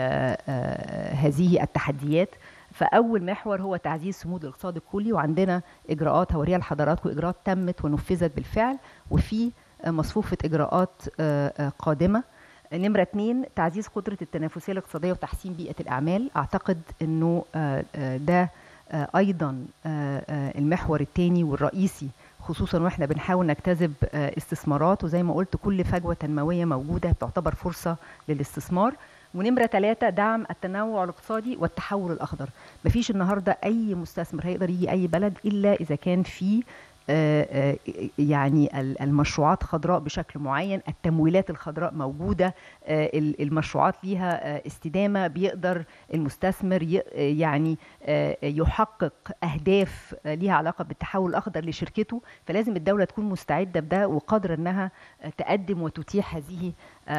S2: هذه التحديات فاول محور هو تعزيز صمود الاقتصاد الكلي وعندنا اجراءات هوريها لحضراتكم اجراءات تمت ونفذت بالفعل وفي مصفوفه اجراءات قادمه نمرة اتنين تعزيز قدرة التنافسية الاقتصادية وتحسين بيئة الأعمال أعتقد أنه ده أيضا المحور الثاني والرئيسي خصوصا واحنا بنحاول نجتذب استثمارات وزي ما قلت كل فجوة تنموية موجودة تعتبر فرصة للاستثمار ونمرة ثلاثة دعم التنوع الاقتصادي والتحول الأخضر مفيش النهاردة أي مستثمر هيقدر يجي أي بلد إلا إذا كان في يعني المشروعات خضراء بشكل معين التمويلات الخضراء موجودة المشروعات ليها استدامة بيقدر المستثمر يعني يحقق أهداف ليها علاقة بالتحول الأخضر لشركته فلازم الدولة تكون مستعدة بده وقادرة أنها تقدم وتتيح هذه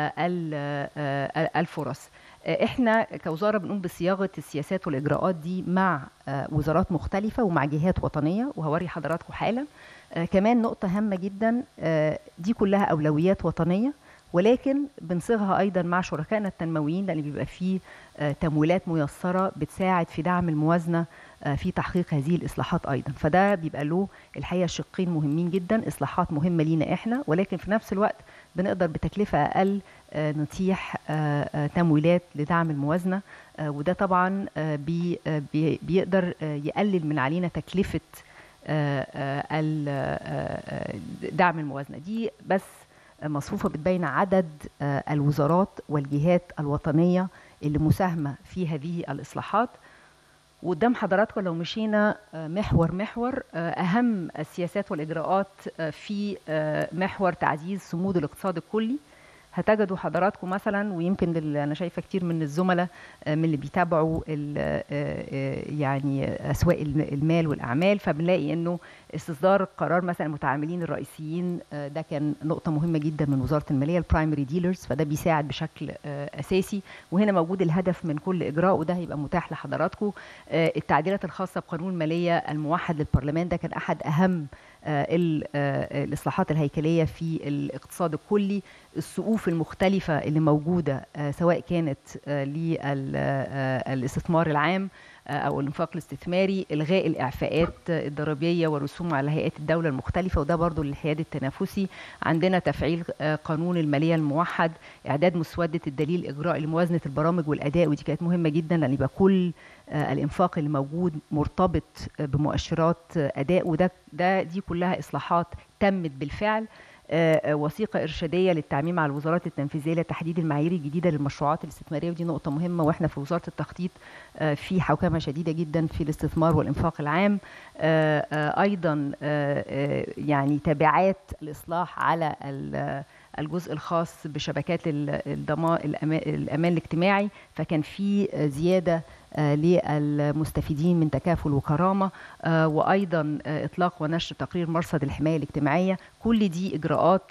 S2: الفرص احنا كوزاره بنقوم بصياغه السياسات والاجراءات دي مع وزارات مختلفه ومع جهات وطنيه وهوري حضراتكم حالا كمان نقطه هامه جدا دي كلها اولويات وطنيه ولكن بنصيغها ايضا مع شركائنا التنمويين لان بيبقى فيه تمويلات ميسره بتساعد في دعم الموازنه في تحقيق هذه الاصلاحات ايضا فده بيبقى له الحقيقه شقين مهمين جدا اصلاحات مهمه لينا احنا ولكن في نفس الوقت بنقدر بتكلفه اقل نتيح تمويلات لدعم الموازنه وده طبعا بي بي بيقدر يقلل من علينا تكلفه دعم الموازنه دي بس مصفوفه بتبين عدد الوزارات والجهات الوطنيه اللي مساهمه في هذه الاصلاحات وقدام حضراتكم لو مشينا محور محور اهم السياسات والاجراءات في محور تعزيز صمود الاقتصاد الكلي هتجدوا حضراتكم مثلا ويمكن اللي انا شايفه كتير من الزملاء من اللي بيتابعوا يعني اسواق المال والاعمال فبنلاقي انه استصدار قرار مثلا المتعاملين الرئيسيين ده كان نقطه مهمه جدا من وزاره الماليه البرايمري ديلرز فده بيساعد بشكل اساسي وهنا موجود الهدف من كل اجراء وده هيبقى متاح لحضراتكم التعديلات الخاصه بقانون الماليه الموحد للبرلمان ده كان احد اهم الاصلاحات الهيكليه في الاقتصاد الكلي السقوف المختلفه اللي موجوده سواء كانت للاستثمار العام او الانفاق الاستثماري الغاء الاعفاءات الضريبيه والرسوم على هيئات الدوله المختلفه وده برضو للحياد التنافسي عندنا تفعيل قانون الماليه الموحد اعداد مسوده الدليل اجراء لموازنه البرامج والاداء ودي كانت مهمه جدا لان يبقى كل الانفاق اللي موجود مرتبط بمؤشرات اداء وده ده دي كلها اصلاحات تمت بالفعل وثيقة إرشادية للتعميم على الوزارات التنفيذية لتحديد المعايير الجديدة للمشروعات الاستثمارية ودي نقطة مهمة وإحنا في وزارة التخطيط في حوكمة شديدة جدا في الاستثمار والإنفاق العام أيضا يعني تبعات الإصلاح على الجزء الخاص بشبكات الضمان الأمان الاجتماعي فكان في زيادة للمستفيدين من تكافل وكرامه وايضا اطلاق ونشر تقرير مرصد الحمايه الاجتماعيه كل دي اجراءات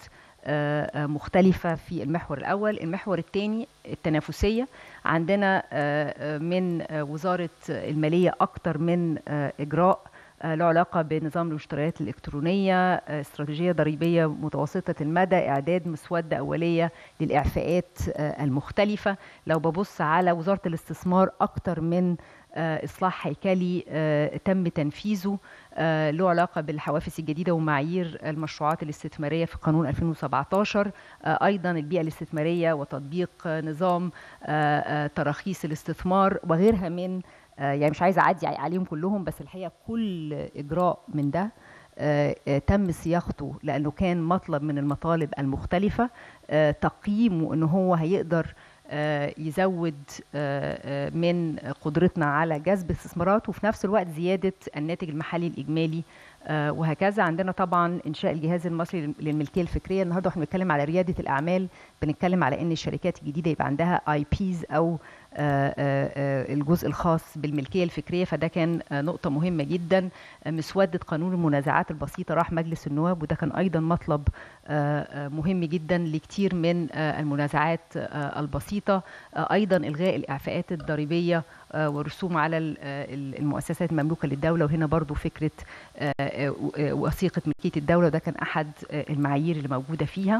S2: مختلفة في المحور الأول المحور الثاني التنافسية عندنا من وزارة المالية أكثر من إجراء له علاقة بنظام المشتريات الإلكترونية استراتيجية ضريبية متوسطة المدى إعداد مسودة أولية للإعفاءات المختلفة لو ببص على وزارة الاستثمار أكثر من إصلاح هيكلي تم تنفيذه له علاقة بالحوافز الجديدة ومعايير المشروعات الاستثمارية في قانون 2017 أيضا البيئة الاستثمارية وتطبيق نظام تراخيص الاستثمار وغيرها من يعني مش عايزه اعدي عليهم كلهم بس الحقيقه كل اجراء من ده تم صياغته لانه كان مطلب من المطالب المختلفه تقييمه ان هو هيقدر يزود من قدرتنا على جذب استثمارات وفي نفس الوقت زياده الناتج المحلي الاجمالي وهكذا عندنا طبعا انشاء الجهاز المصري للملكيه الفكريه النهارده احنا بنتكلم على رياده الاعمال بنتكلم على ان الشركات الجديده يبقى عندها اي بيز او الجزء الخاص بالملكيه الفكريه فده كان نقطه مهمه جدا مسوده قانون المنازعات البسيطه راح مجلس النواب وده كان ايضا مطلب مهم جدا لكتير من المنازعات البسيطه ايضا الغاء الاعفاءات الضريبيه والرسوم على المؤسسات المملوكه للدوله وهنا برضو فكره وثيقه ملكيه الدوله وده كان احد المعايير اللي موجوده فيها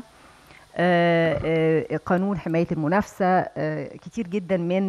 S2: قانون حمايه المنافسه كتير جدا من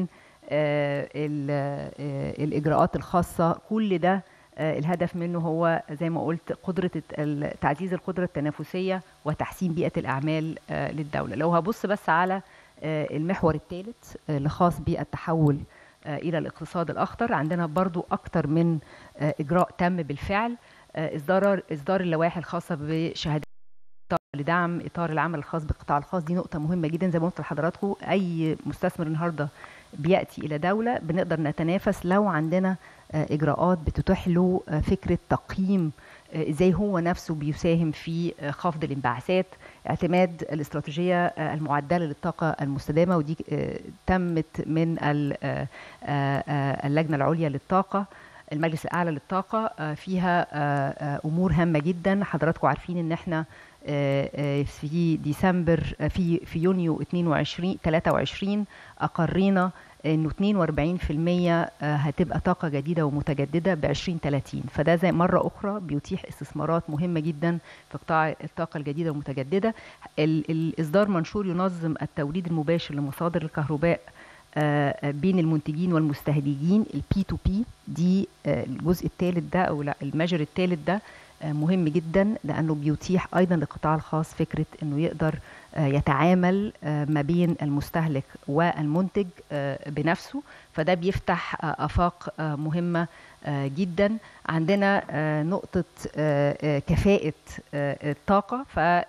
S2: الاجراءات الخاصه كل ده الهدف منه هو زي ما قلت قدره تعزيز القدره التنافسيه وتحسين بيئه الاعمال للدوله لو هبص بس على المحور الثالث اللي خاص بالتحول الى الاقتصاد الاخضر عندنا برضو اكتر من اجراء تم بالفعل اصدار اصدار اللوائح الخاصه بشهادات لدعم اطار العمل الخاص بالقطاع الخاص دي نقطه مهمه جدا زي ما قلت لحضراتكم اي مستثمر النهارده بياتي الى دوله بنقدر نتنافس لو عندنا اجراءات بتتيح له فكره تقييم ازاي هو نفسه بيساهم في خفض الانبعاثات اعتماد الاستراتيجيه المعدله للطاقه المستدامه ودي تمت من اللجنه العليا للطاقه المجلس الاعلى للطاقه فيها امور هامه جدا حضراتكم عارفين ان احنا في ديسمبر في في يونيو 22 23 اقرينا انه 42% هتبقى طاقه جديده ومتجدده ب 2030 فده زي مره اخرى بيتيح استثمارات مهمه جدا في قطاع الطاقه الجديده والمتجدده الاصدار منشور ينظم التوليد المباشر لمصادر الكهرباء بين المنتجين والمستهلكين البي تو بي دي الجزء الثالث ده او المجر الثالث ده مهم جدا لانه بيتيح ايضا للقطاع الخاص فكره انه يقدر يتعامل ما بين المستهلك والمنتج بنفسه فده بيفتح افاق مهمه جدا عندنا نقطة كفاءة الطاقة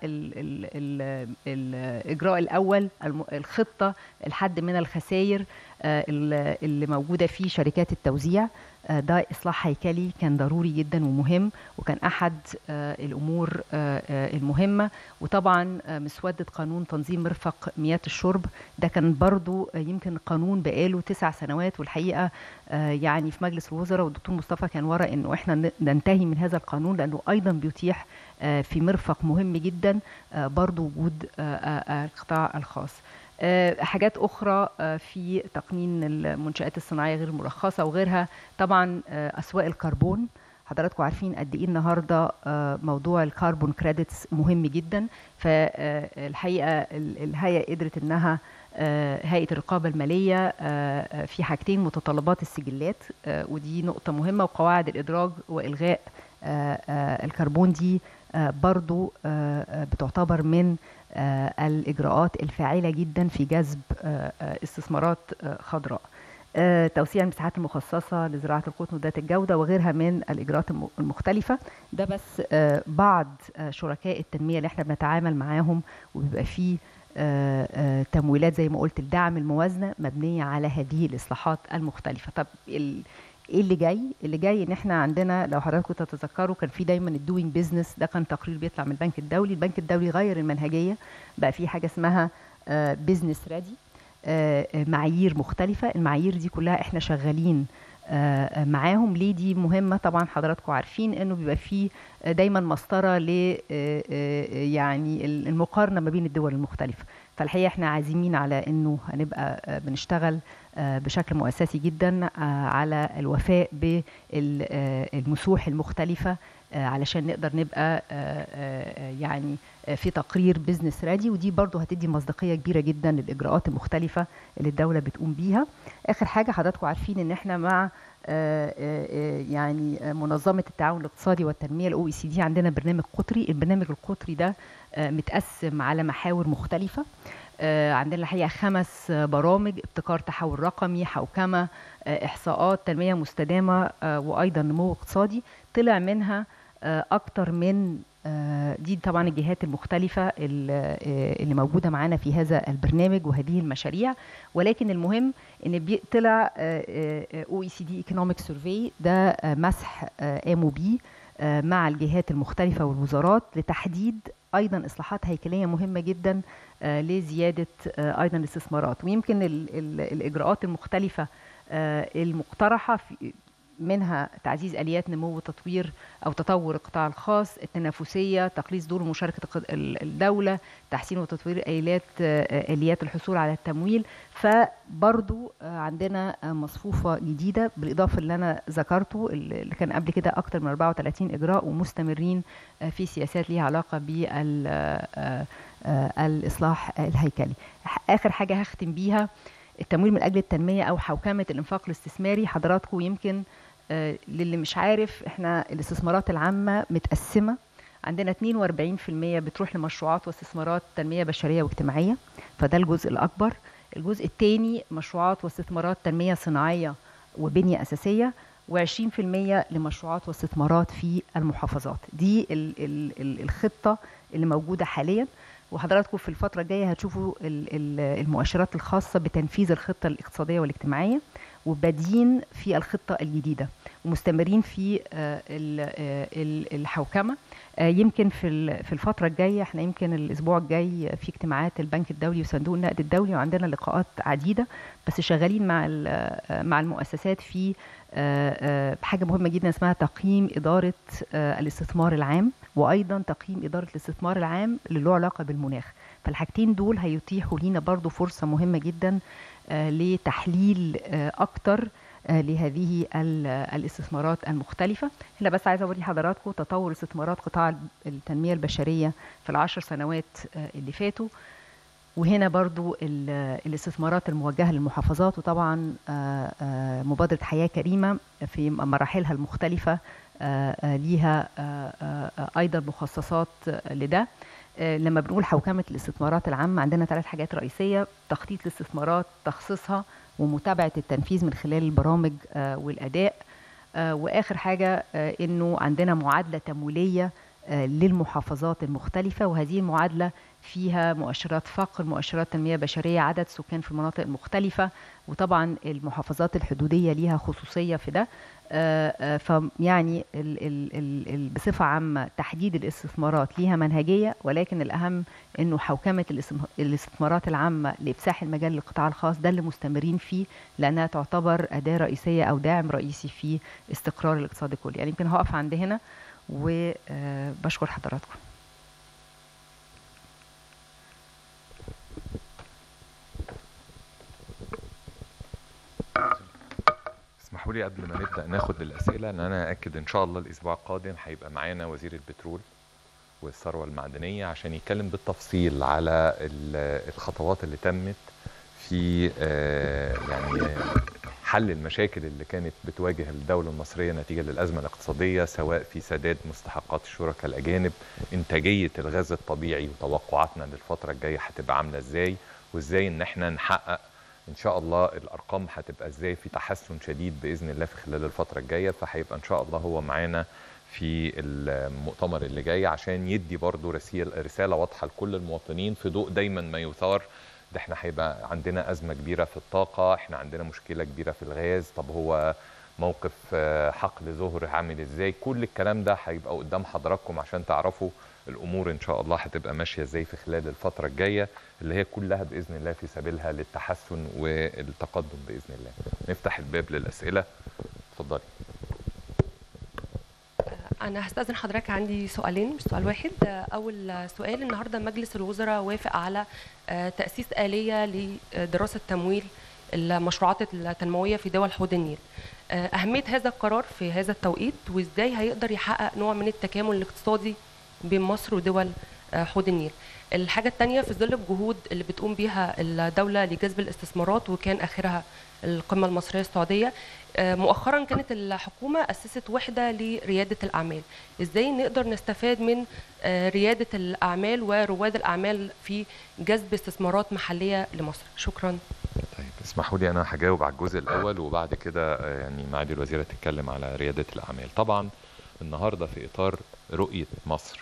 S2: فالإجراء الأول الخطة الحد من الخسائر اللي موجودة في شركات التوزيع ده إصلاح هيكلي كان ضروري جدا ومهم وكان أحد الأمور المهمة وطبعا مسودة قانون تنظيم مرفق مياه الشرب ده كان برضو يمكن قانون بقاله تسع سنوات والحقيقة يعني في مجلس الوزراء والدكتور مصطفى كان ورا انه احنا ننتهي من هذا القانون لانه ايضا بيتيح في مرفق مهم جدا برضو وجود القطاع الخاص حاجات اخرى في تقنين المنشات الصناعيه غير المرخصه وغيرها طبعا اسواق الكربون حضراتكم عارفين قد ايه النهارده موضوع الكربون كريدتس مهم جدا فالحقيقه الهيئه قدرت انها هيئه الرقابه الماليه في حاجتين متطلبات السجلات ودي نقطه مهمه وقواعد الادراج والغاء الكربون دي برضو بتعتبر من الاجراءات الفاعله جدا في جذب استثمارات خضراء توسيع المساحات المخصصة لزراعة القطن وذات الجودة وغيرها من الإجراءات المختلفة ده بس بعض شركاء التنمية اللي احنا بنتعامل معاهم وبيبقى فيه تمويلات زي ما قلت الدعم الموازنة مبنية على هذه الإصلاحات المختلفة طب ايه اللي جاي؟ اللي جاي ان احنا عندنا لو حضراتكم تتذكروا كان في دايما الدوينج بيزنس ده كان تقرير بيطلع من البنك الدولي، البنك الدولي غير المنهجيه بقى في حاجه اسمها بيزنس ريدي معايير مختلفه، المعايير دي كلها احنا شغالين آه، معاهم ليه دي مهمه طبعا حضراتكم عارفين انه بيبقى فيه دايما مسطره ل آه، آه، يعني المقارنه ما بين الدول المختلفه فالحقيقه احنا عازمين على انه هنبقى آه، بنشتغل آه، بشكل مؤسسي جدا آه، على الوفاء بالمسوح المختلفه آه، علشان نقدر نبقى آه، آه، يعني آه، في تقرير بزنس ريدي ودي برضو هتدي مصداقيه كبيره جدا للاجراءات المختلفه اللي الدوله بتقوم بيها اخر حاجه حضراتكم عارفين ان احنا مع آه، آه، آه، يعني آه، منظمه التعاون الاقتصادي والتنميه الاو اي سي دي عندنا برنامج قطري البرنامج القطري ده آه، متقسم على محاور مختلفه آه، عندنا الحقيقه خمس آه، برامج ابتكار تحول رقمي حوكمه آه، احصاءات تنميه مستدامه آه، وايضا نمو اقتصادي طلع منها آه، اكتر من آه، دي طبعا الجهات المختلفة ال- آه، اللي موجودة معانا في هذا البرنامج وهذه المشاريع ولكن المهم ان بي- طلع او اي سي دي ايكونوميك سيرفي ده آه، مسح قاموا بيه آه، مع الجهات المختلفة والوزارات لتحديد ايضا اصلاحات هيكلية مهمة جدا آه، لزيادة آه، ايضا الاستثمارات ويمكن ال- ال- الاجراءات المختلفة آه، المقترحة في منها تعزيز اليات نمو وتطوير او تطور القطاع الخاص التنافسيه تقليص دور مشاركه الق- ال- الدوله تحسين وتطوير اليات آه، اليات الحصول على التمويل فبرضو آه، عندنا آه، مصفوفه جديده بالاضافه اللي انا ذكرته اللي كان قبل كده اكتر من 34 اجراء ومستمرين آه، في سياسات ليها علاقه بالاصلاح الهيكلي اخر حاجه هختم بيها التمويل من اجل التنميه او حوكمه الانفاق الاستثماري حضراتكم يمكن آه، للي مش عارف احنا الاستثمارات العامه متقسمه عندنا 42% بتروح لمشروعات واستثمارات تنميه بشريه واجتماعيه فده الجزء الاكبر الجزء الثاني مشروعات واستثمارات تنميه صناعيه وبنيه اساسيه و20% لمشروعات واستثمارات في المحافظات دي ال ال ال الخطه اللي موجوده حاليا وحضراتكم في الفتره الجايه هتشوفوا ال- ال- المؤشرات الخاصه بتنفيذ الخطه الاقتصاديه والاجتماعيه وبادئين في الخطه الجديده ومستمرين في آه، ال- آه، ال- الحوكمه آه، يمكن في ال- في الفتره الجايه احنا يمكن الاسبوع الجاي في اجتماعات البنك الدولي وصندوق النقد الدولي وعندنا لقاءات عديده بس شغالين مع ال- آه، مع المؤسسات في آه، آه، حاجه مهمه جدا اسمها تقييم اداره آه، الاستثمار العام وايضا تقييم اداره الاستثمار العام اللي له علاقه بالمناخ فالحاجتين دول هيتيحوا لينا برضو فرصه مهمه جدا آه، لتحليل آه، اكتر آه، لهذه ال- الاستثمارات المختلفة هنا بس عايزة أوري حضراتكم تطور استثمارات قطاع التنمية البشرية في العشر سنوات آه، اللي فاتوا وهنا برضو ال- الاستثمارات الموجهة للمحافظات وطبعا آه، آه، مبادرة حياة كريمة في مراحلها المختلفة آه، آه، ليها آه، آه، آه، أيضا مخصصات آه، لده آه، لما بنقول حوكمة الاستثمارات العامة عندنا ثلاث حاجات رئيسية تخطيط الاستثمارات تخصيصها ومتابعة التنفيذ من خلال البرامج آه، والأداء آه، وآخر حاجة آه، إنه عندنا معادلة تمويلية آه، للمحافظات المختلفة وهذه المعادلة فيها مؤشرات فقر مؤشرات تنمية بشرية عدد سكان في المناطق المختلفة وطبعا المحافظات الحدودية ليها خصوصية في ده آه، آه، فيعني ال- ال- ال- ال- بصفة عامة تحديد الاستثمارات ليها منهجية ولكن الأهم أنه حوكمة الاستثم- الاستثمارات العامة لإفساح المجال للقطاع الخاص ده اللي مستمرين فيه لأنها تعتبر أداة رئيسية أو داعم رئيسي في استقرار الاقتصاد الكلي يعني يمكن هقف عند هنا وبشكر حضراتكم
S1: اسمحوا لي قبل ما نبدا ناخد الاسئله ان انا اكد ان شاء الله الاسبوع القادم هيبقى معانا وزير البترول والثروه المعدنيه عشان يتكلم بالتفصيل على ال- الخطوات اللي تمت في آه، يعني حل المشاكل اللي كانت بتواجه الدولة المصرية نتيجة للأزمة الاقتصادية سواء في سداد مستحقات الشركاء الأجانب إنتاجية الغاز الطبيعي وتوقعاتنا للفترة الجاية هتبقى عاملة إزاي وإزاي إن إحنا نحقق ان شاء الله الارقام هتبقى ازاي في تحسن شديد باذن الله في خلال الفتره الجايه فهيبقى ان شاء الله هو معانا في المؤتمر اللي جاي عشان يدي برضو رسيل رساله واضحه لكل المواطنين في ضوء دايما ما يثار ده احنا هيبقى عندنا ازمه كبيره في الطاقه احنا عندنا مشكله كبيره في الغاز طب هو موقف آه، حقل زهر عامل ازاي كل الكلام ده هيبقى قدام حضراتكم عشان تعرفوا الامور ان شاء الله هتبقى ماشيه ازاي في خلال الفتره الجايه اللي هي كلها باذن الله في سبيلها للتحسن والتقدم باذن الله نفتح الباب للاسئله اتفضلي
S3: أنا هستأذن حضرتك عندي سؤالين مش سؤال واحد أول سؤال النهاردة مجلس الوزراء وافق على آه، تأسيس آلية لدراسة تمويل المشروعات التنموية في دول حوض النيل آه، أهمية هذا القرار في هذا التوقيت وإزاي هيقدر يحقق نوع من التكامل الاقتصادي بين مصر ودول آه، حوض النيل الحاجة التانية في ظل الجهود اللي بتقوم بيها الدولة لجذب الاستثمارات وكان آخرها القمة المصرية السعودية آه، مؤخرا كانت الحكومة أسست وحدة لريادة الأعمال إزاي نقدر نستفاد من آه، ريادة الأعمال ورواد الأعمال في جذب استثمارات محلية لمصر شكرا
S1: طيب اسمحوا لي انا هجاوب على الجزء الاول وبعد كده آه، يعني معالي الوزيره تتكلم على رياده الاعمال طبعا النهارده في اطار رؤيه مصر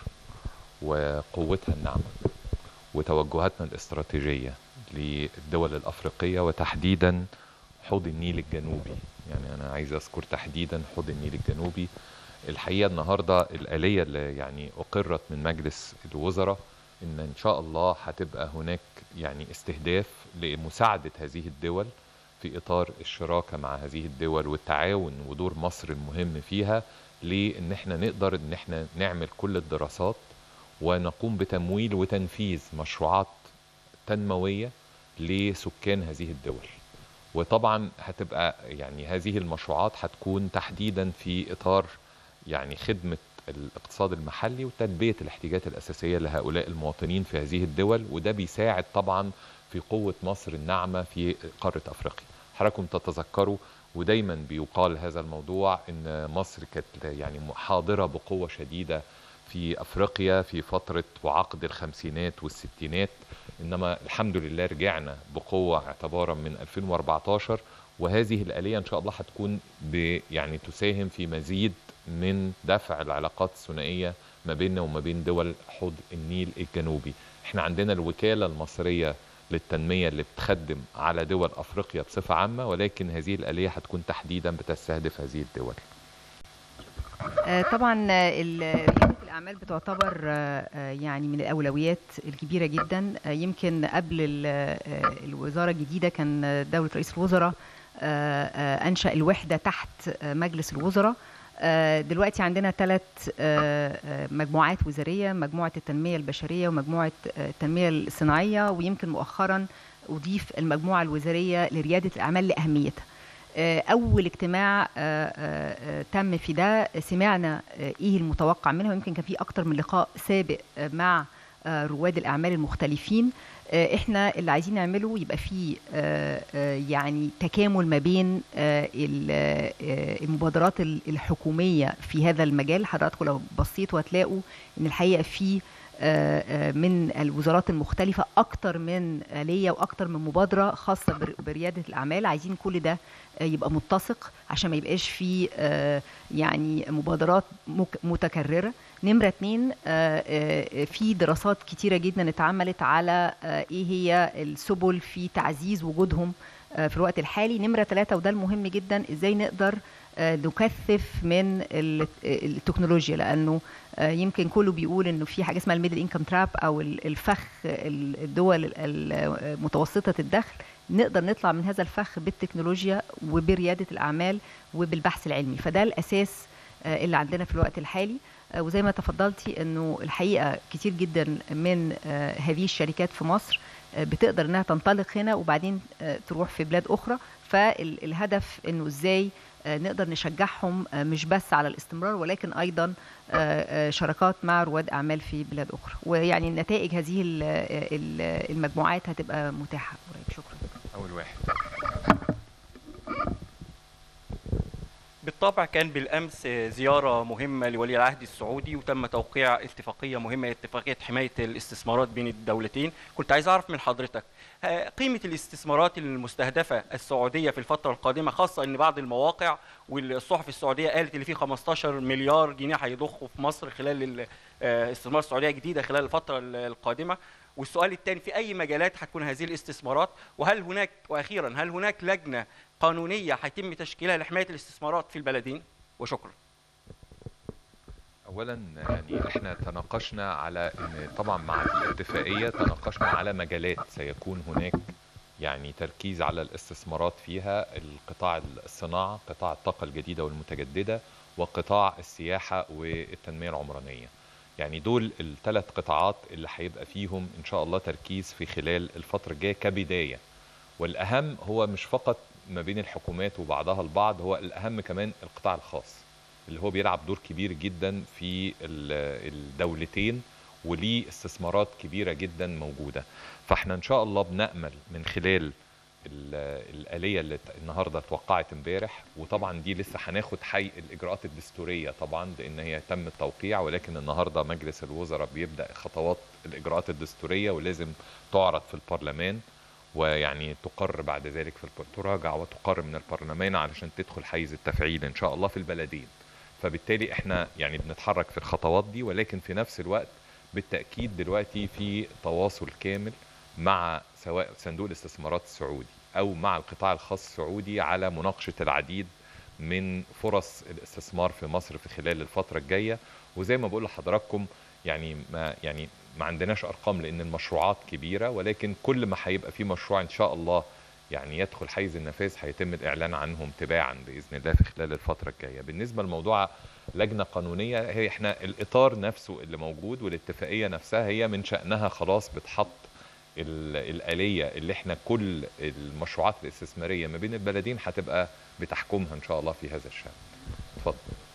S1: وقوتها الناعمه وتوجهاتنا الاستراتيجيه للدول الافريقيه وتحديدا حوض النيل الجنوبي يعني انا عايز اذكر تحديدا حوض النيل الجنوبي الحقيقه النهارده الاليه اللي يعني اقرت من مجلس الوزراء ان ان شاء الله هتبقى هناك يعني استهداف لمساعده هذه الدول في اطار الشراكه مع هذه الدول والتعاون ودور مصر المهم فيها لان احنا نقدر ان احنا نعمل كل الدراسات ونقوم بتمويل وتنفيذ مشروعات تنمويه لسكان هذه الدول وطبعا هتبقى يعني هذه المشروعات هتكون تحديدا في اطار يعني خدمه الاقتصاد المحلي وتلبيه الاحتياجات الاساسيه لهؤلاء المواطنين في هذه الدول وده بيساعد طبعا في قوه مصر الناعمه في قاره افريقيا. حضراتكم تتذكروا ودايما بيقال هذا الموضوع ان مصر كانت يعني حاضره بقوه شديده في افريقيا في فتره وعقد الخمسينات والستينات انما الحمد لله رجعنا بقوه اعتبارا من 2014 وهذه الاليه ان شاء الله هتكون ب يعني تساهم في مزيد من دفع العلاقات الثنائيه ما بيننا وما بين دول حوض النيل الجنوبي احنا عندنا الوكاله المصريه للتنميه اللي بتخدم على دول افريقيا بصفه عامه ولكن هذه الاليه هتكون تحديدا بتستهدف هذه الدول
S2: آه، طبعا آه، ال- ريادة الأعمال بتعتبر آه، آه، يعني من الأولويات الكبيرة جدا آه، يمكن قبل ال- آه، الوزارة الجديدة كان آه، دولة رئيس الوزراء آه، آه، أنشأ الوحدة تحت آه، مجلس الوزراء آه، دلوقتي عندنا ثلاث مجموعات وزارية مجموعة التنمية البشرية ومجموعة آه، التنمية الصناعية ويمكن مؤخرا أضيف المجموعة الوزارية لريادة الأعمال لأهميتها آه، أول اجتماع آه، آه، آه، تم في ده سمعنا آه، إيه المتوقع منها ويمكن كان في أكتر من لقاء سابق آه، مع آه، رواد الأعمال المختلفين آه، إحنا اللي عايزين نعمله يبقى فيه آه، آه، يعني تكامل ما بين آه، ال- آه، المبادرات ال- الحكومية في هذا المجال حضراتكم لو بصيتوا هتلاقوا إن الحقيقة في آه، آه، من الوزارات المختلفة أكتر من آلية وأكتر من مبادرة خاصة بر- بريادة الأعمال عايزين كل ده آه، يبقى متسق عشان ما يبقاش فيه آه، يعني مبادرات مك- متكررة نمرة اتنين آه، آه، في دراسات كتيرة جدا اتعملت على آه، ايه هي السبل في تعزيز وجودهم آه، في الوقت الحالي نمرة ثلاثة وده المهم جدا ازاي نقدر آه، نكثف من ال- التكنولوجيا لانه آه، يمكن كله بيقول انه في حاجه اسمها الميدل انكم تراب او ال- الفخ ال- الدول ال- متوسطه الدخل نقدر نطلع من هذا الفخ بالتكنولوجيا وبرياده الاعمال وبالبحث العلمي فده الاساس آه، اللي عندنا في الوقت الحالي آه، وزي ما تفضلتي انه الحقيقه كتير جدا من آه، هذه الشركات في مصر آه، بتقدر انها تنطلق هنا وبعدين آه، تروح في بلاد اخرى فالهدف انه ازاي آه، نقدر نشجعهم آه، مش بس على الاستمرار ولكن ايضا آه، آه، شراكات مع رواد اعمال في بلاد اخرى ويعني نتائج هذه ال- ال- المجموعات هتبقى متاحه قريب شكرا
S1: اول واحد
S4: بالطبع كان بالامس زياره مهمه لولي العهد السعودي وتم توقيع اتفاقيه مهمه اتفاقيه حمايه الاستثمارات بين الدولتين كنت عايز اعرف من حضرتك ها، قيمه الاستثمارات المستهدفه السعوديه في الفتره القادمه خاصه ان بعض المواقع والصحف السعوديه قالت ان في 15 مليار جنيه هيضخوا في مصر خلال ال- آه، استثمار السعوديه جديده خلال الفتره ال- القادمه والسؤال الثاني في اي مجالات هتكون هذه الاستثمارات وهل هناك واخيرا هل هناك لجنه قانونيه هيتم تشكيلها لحمايه الاستثمارات في البلدين وشكرا
S1: اولا يعني احنا تناقشنا على ان طبعا مع الاتفاقيه تناقشنا على مجالات سيكون هناك يعني تركيز على الاستثمارات فيها القطاع الصناعة قطاع الطاقة الجديدة والمتجددة وقطاع السياحة والتنمية العمرانية يعني دول الثلاث قطاعات اللي هيبقى فيهم ان شاء الله تركيز في خلال الفترة الجاية كبداية والاهم هو مش فقط ما بين الحكومات وبعضها البعض هو الاهم كمان القطاع الخاص اللي هو بيلعب دور كبير جدا في ال- الدولتين وليه استثمارات كبيره جدا موجوده فاحنا ان شاء الله بنامل من خلال ال- الآلية اللي ت- النهاردة اتوقعت امبارح وطبعا دي لسه هناخد حي الإجراءات الدستورية طبعا لأن هي تم التوقيع ولكن النهاردة مجلس الوزراء بيبدأ خطوات الإجراءات الدستورية ولازم تعرض في البرلمان ويعني تقر بعد ذلك في الب- تراجع وتقر من البرلمان علشان تدخل حيز التفعيل إن شاء الله في البلدين فبالتالي احنا يعني بنتحرك في الخطوات دي ولكن في نفس الوقت بالتأكيد دلوقتي في تواصل كامل مع سواء صندوق الاستثمارات السعودي او مع القطاع الخاص السعودي على مناقشه العديد من فرص الاستثمار في مصر في خلال الفتره الجايه وزي ما بقول لحضراتكم يعني ما يعني ما عندناش ارقام لان المشروعات كبيره ولكن كل ما هيبقى في مشروع ان شاء الله يعني يدخل حيز النفاذ هيتم الاعلان عنهم تباعا باذن الله في خلال الفتره الجايه بالنسبه لموضوع لجنه قانونيه هي احنا الاطار نفسه اللي موجود والاتفاقيه نفسها هي من شانها خلاص بتحط ال- الآلية اللي احنا كل المشروعات الاستثمارية ما بين البلدين هتبقى بتحكمها ان شاء الله في هذا الشأن اتفضل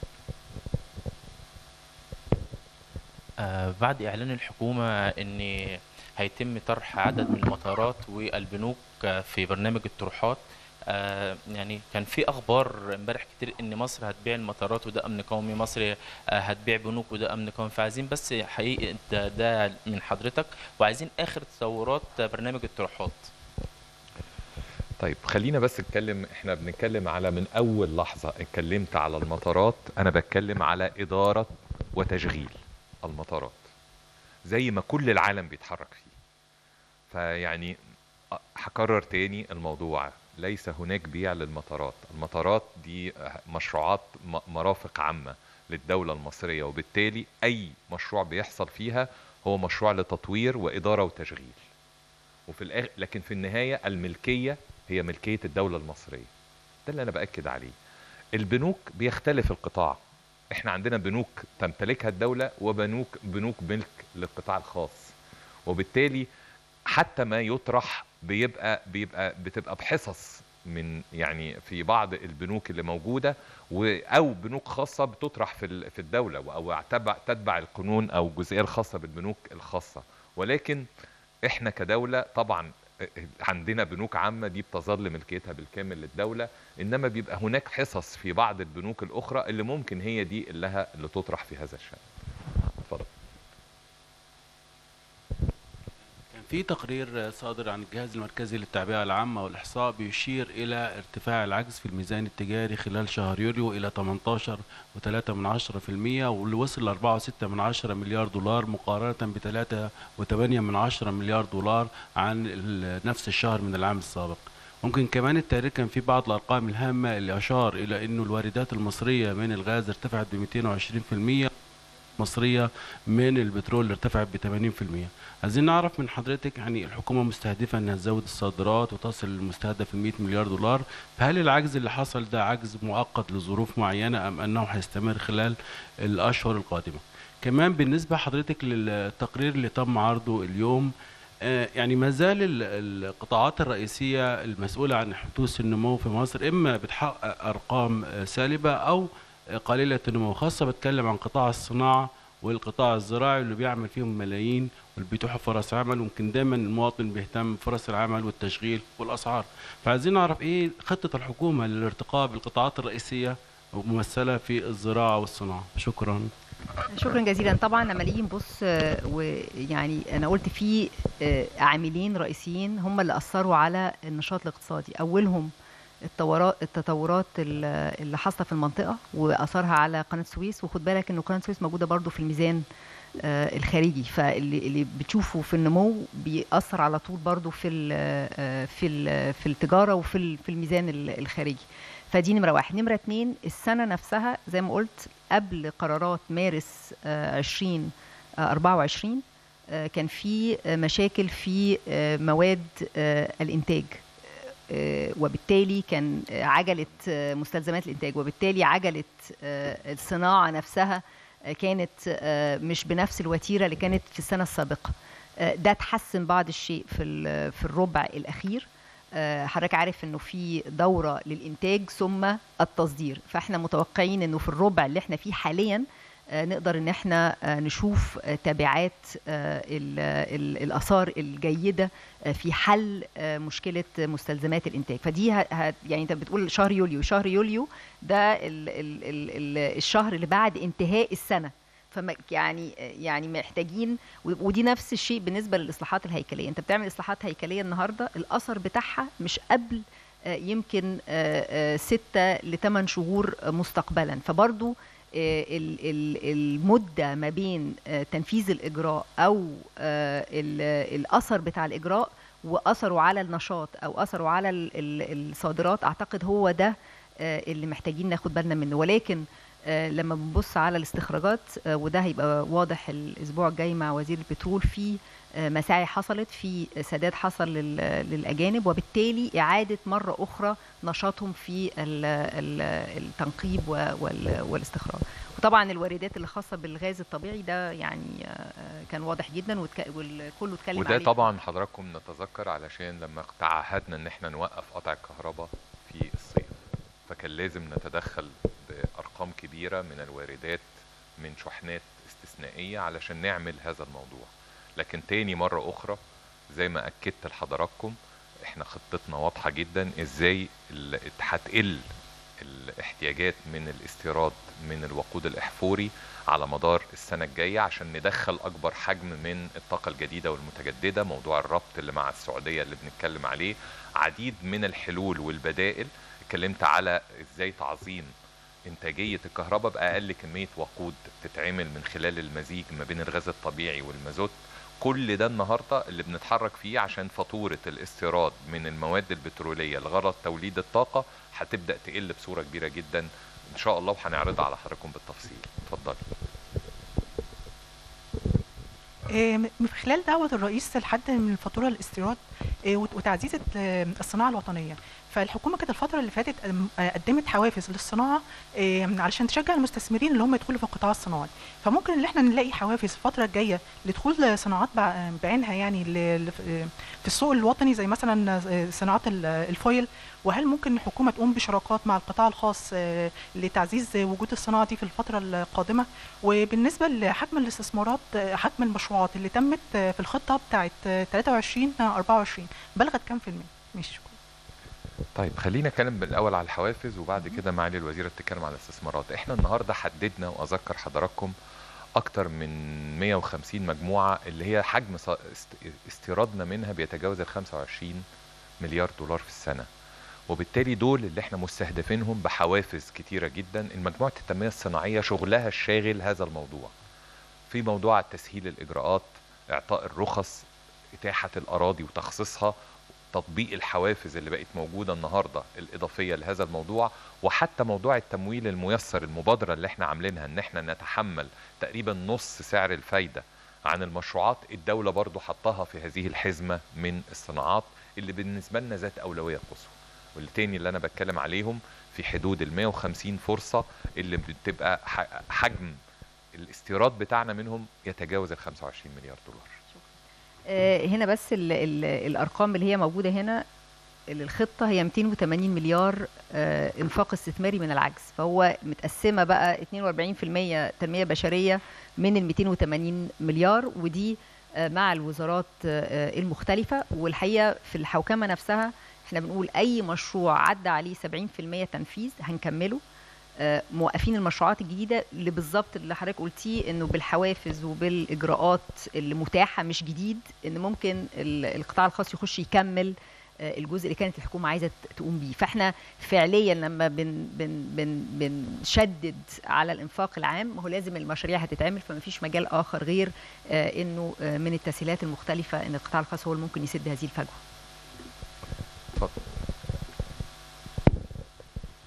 S5: آه، بعد إعلان الحكومة إن هيتم طرح عدد من المطارات والبنوك آه، في برنامج الطروحات آه، يعني كان في أخبار امبارح كتير إن مصر هتبيع المطارات وده أمن قومي مصر آه، هتبيع بنوك وده أمن قومي فعايزين بس حقيقة ده, ده من حضرتك وعايزين آخر تصورات برنامج الطروحات
S1: طيب خلينا بس نتكلم احنا بنتكلم على من اول لحظة اتكلمت على المطارات انا بتكلم على ادارة وتشغيل المطارات زي ما كل العالم بيتحرك فيه فيعني أ- هكرر تاني الموضوع ليس هناك بيع للمطارات المطارات دي مشروعات م- مرافق عامة للدولة المصرية وبالتالي أي مشروع بيحصل فيها هو مشروع لتطوير وإدارة وتشغيل وفي الآخر لكن في النهاية الملكية هي ملكية الدولة المصرية ده اللي أنا بأكد عليه البنوك بيختلف القطاع احنا عندنا بنوك تمتلكها الدولة وبنوك بنوك ملك للقطاع الخاص وبالتالي حتى ما يطرح بيبقى بيبقى بتبقى بحصص من يعني في بعض البنوك اللي موجوده و- او بنوك خاصه بتطرح في ال- في الدوله او تتبع تتبع القانون او الجزئيه الخاصه بالبنوك الخاصه ولكن احنا كدوله طبعا عندنا بنوك عامه دي بتظل ملكيتها بالكامل للدوله انما بيبقى هناك حصص في بعض البنوك الاخرى اللي ممكن هي دي اللي لها اللي تطرح في هذا الشان اتفضل
S6: كان في تقرير صادر عن الجهاز المركزي للتعبئة العامة والإحصاء بيشير إلى ارتفاع العجز في الميزان التجاري خلال شهر يوليو إلى 18 و3 من عشرة في المية واللي وصل ل 4 و6 من عشرة مليار دولار مقارنة ب 3 و8 من عشرة مليار دولار عن ال- نفس الشهر من العام السابق ممكن كمان التقرير كان في بعض الأرقام الهامة اللي أشار إلى أنه الواردات المصرية من الغاز ارتفعت ب 220% مصرية من البترول اللي ارتفعت ب 80% عايزين نعرف من حضرتك يعني الحكومة مستهدفة انها تزود الصادرات وتصل للمستهدف ال 100 مليار دولار فهل العجز اللي حصل ده عجز مؤقت لظروف معينة ام انه هيستمر خلال الاشهر القادمة كمان بالنسبة حضرتك للتقرير اللي تم عرضه اليوم آه، يعني ما زال ال- القطاعات الرئيسية المسؤولة عن حدوث النمو في مصر إما بتحقق أرقام آه، سالبة أو آه، قليلة النمو خاصة بتكلم عن قطاع الصناعة والقطاع الزراعي اللي بيعمل فيهم ملايين واللي بيتيحوا فرص عمل ويمكن دايما المواطن بيهتم بفرص العمل والتشغيل والأسعار فعايزين نعرف إيه خطة الحكومة للارتقاء بالقطاعات الرئيسية ممثلة في الزراعة والصناعة شكرا
S2: شكرا جزيلا طبعا لما نيجي نبص آه، ويعني انا قلت في آه، عاملين رئيسيين هم اللي اثروا على النشاط الاقتصادي اولهم التورات التطورات ال- اللي حاصله في المنطقه واثرها على قناه السويس وخد بالك انه قناه السويس موجوده برضو في الميزان آه، الخارجي فاللي اللي بتشوفه في النمو بيأثر على طول برضو في ال في ال في التجاره وفي ال- في الميزان ال- الخارجي فدي نمره واحد نمره اتنين السنه نفسها زي ما قلت قبل قرارات مارس آه، 20 آه، 24 آه، كان في آه، مشاكل في آه، مواد آه، الانتاج آه، وبالتالي كان آه، عجله آه، مستلزمات الانتاج وبالتالي عجله آه، الصناعه نفسها آه، كانت آه، مش بنفس الوتيره اللي كانت في السنه السابقه آه، ده تحسن بعض الشيء في ال- في الربع الاخير آه، حضرتك عارف انه في دوره للانتاج ثم التصدير فاحنا متوقعين انه في الربع اللي احنا فيه حاليا آه، نقدر ان احنا آه، نشوف آه، تبعات آه، ال- ال- الاثار الجيده آه، في حل آه، مشكله مستلزمات الانتاج فدي ه- ه- يعني انت بتقول شهر يوليو شهر يوليو ده ال ال ال ال الشهر اللي بعد انتهاء السنه فما يعني يعني محتاجين و- ودي نفس الشيء بالنسبه للاصلاحات الهيكليه انت بتعمل اصلاحات هيكليه النهارده الاثر بتاعها مش قبل آه، يمكن آه، آه، ستة لثمان شهور آه، مستقبلا فبرضو آه، ال- ال- المدة ما بين آه، تنفيذ الإجراء أو آه، ال- الأثر بتاع الإجراء وأثره على النشاط أو أثره على ال- ال- الصادرات أعتقد هو ده آه، اللي محتاجين ناخد بالنا منه ولكن آه، لما بنبص على الاستخراجات آه، وده هيبقى واضح الأسبوع الجاي مع وزير البترول في آه، مساعي حصلت في سداد حصل لل- للأجانب وبالتالي إعادة مرة أخرى نشاطهم في ال- ال- التنقيب و- وال- والاستخراج وطبعا الواردات اللي خاصة بالغاز الطبيعي ده يعني آه، كان واضح جدا والك- والكل اتكلم
S1: وده
S2: عليه
S1: طبعا حضراتكم نتذكر علشان لما تعهدنا ان احنا نوقف قطع الكهرباء في الصيف فكان لازم نتدخل بارقام كبيره من الواردات من شحنات استثنائيه علشان نعمل هذا الموضوع لكن تاني مره اخرى زي ما اكدت لحضراتكم احنا خطتنا واضحه جدا ازاي ال- هتقل الاحتياجات من الاستيراد من الوقود الاحفوري على مدار السنة الجاية عشان ندخل أكبر حجم من الطاقة الجديدة والمتجددة موضوع الربط اللي مع السعودية اللي بنتكلم عليه عديد من الحلول والبدائل اتكلمت على ازاي تعظيم إنتاجية الكهرباء بأقل كمية وقود تتعمل من خلال المزيج ما بين الغاز الطبيعي والمازوت كل ده النهاردة اللي بنتحرك فيه عشان فاتورة الاستيراد من المواد البترولية لغرض توليد الطاقة هتبدأ تقل بصورة كبيرة جدا إن شاء الله وهنعرضها على حضراتكم بالتفصيل اتفضلي
S7: آه، من خلال دعوة الرئيس لحد من فاتورة الاستيراد آه، وت- وتعزيز ال- الصناعة الوطنية فالحكومة كانت الفترة اللي فاتت أم- آه، قدمت حوافز للصناعة آه، علشان تشجع المستثمرين اللي هم يدخلوا في القطاع الصناعي فممكن ان احنا نلاقي حوافز الفترة الجاية لدخول صناعات بع- بعينها يعني ل- ل- في السوق الوطني زي مثلا آه، صناعات ال- الفويل وهل ممكن الحكومة تقوم بشراكات مع القطاع الخاص آه، لتعزيز وجود الصناعة دي في الفترة القادمة وبالنسبة لحجم الاستثمارات آه، حجم المشروعات اللي تمت آه، في الخطة بتاعت آه، 23 آه، 24 بلغت كام في المية؟ ماشي شكرا
S1: طيب خلينا نتكلم بالاول على الحوافز وبعد كده معالي الوزيره تتكلم على الاستثمارات احنا النهارده حددنا واذكر حضراتكم اكتر من 150 مجموعه اللي هي حجم ص- است- استيرادنا منها بيتجاوز ال 25 مليار دولار في السنه وبالتالي دول اللي احنا مستهدفينهم بحوافز كتيره جدا المجموعه التنميه الصناعيه شغلها الشاغل هذا الموضوع في موضوع تسهيل الاجراءات اعطاء الرخص اتاحه الاراضي وتخصيصها تطبيق الحوافز اللي بقت موجودة النهاردة الإضافية لهذا الموضوع وحتى موضوع التمويل الميسر المبادرة اللي احنا عاملينها ان احنا نتحمل تقريبا نص سعر الفايدة عن المشروعات الدولة برضو حطها في هذه الحزمة من الصناعات اللي بالنسبة لنا ذات أولوية قصوى والتاني اللي أنا بتكلم عليهم في حدود ال 150 فرصة اللي بتبقى ح- حجم الاستيراد بتاعنا منهم يتجاوز ال 25 مليار دولار
S2: آه، هنا بس ال ال الارقام اللي هي موجوده هنا اللي الخطه هي 280 مليار آه، انفاق استثماري من العجز فهو متقسمه بقى 42% تنميه بشريه من ال 280 مليار ودي آه، مع الوزارات آه، المختلفه والحقيقه في الحوكمه نفسها احنا بنقول اي مشروع عدى عليه 70% تنفيذ هنكمله آه، موقفين المشروعات الجديده اللي بالظبط اللي حضرتك قلتيه انه بالحوافز وبالاجراءات اللي متاحه مش جديد ان ممكن ال- القطاع الخاص يخش يكمل آه، الجزء اللي كانت الحكومه عايزه ت- تقوم بيه فاحنا فعليا لما بن بن بن بنشدد على الانفاق العام هو لازم المشاريع هتتعمل فما فيش مجال اخر غير آه، انه آه، من التسهيلات المختلفه ان القطاع الخاص هو اللي ممكن يسد هذه الفجوه
S1: اتفضل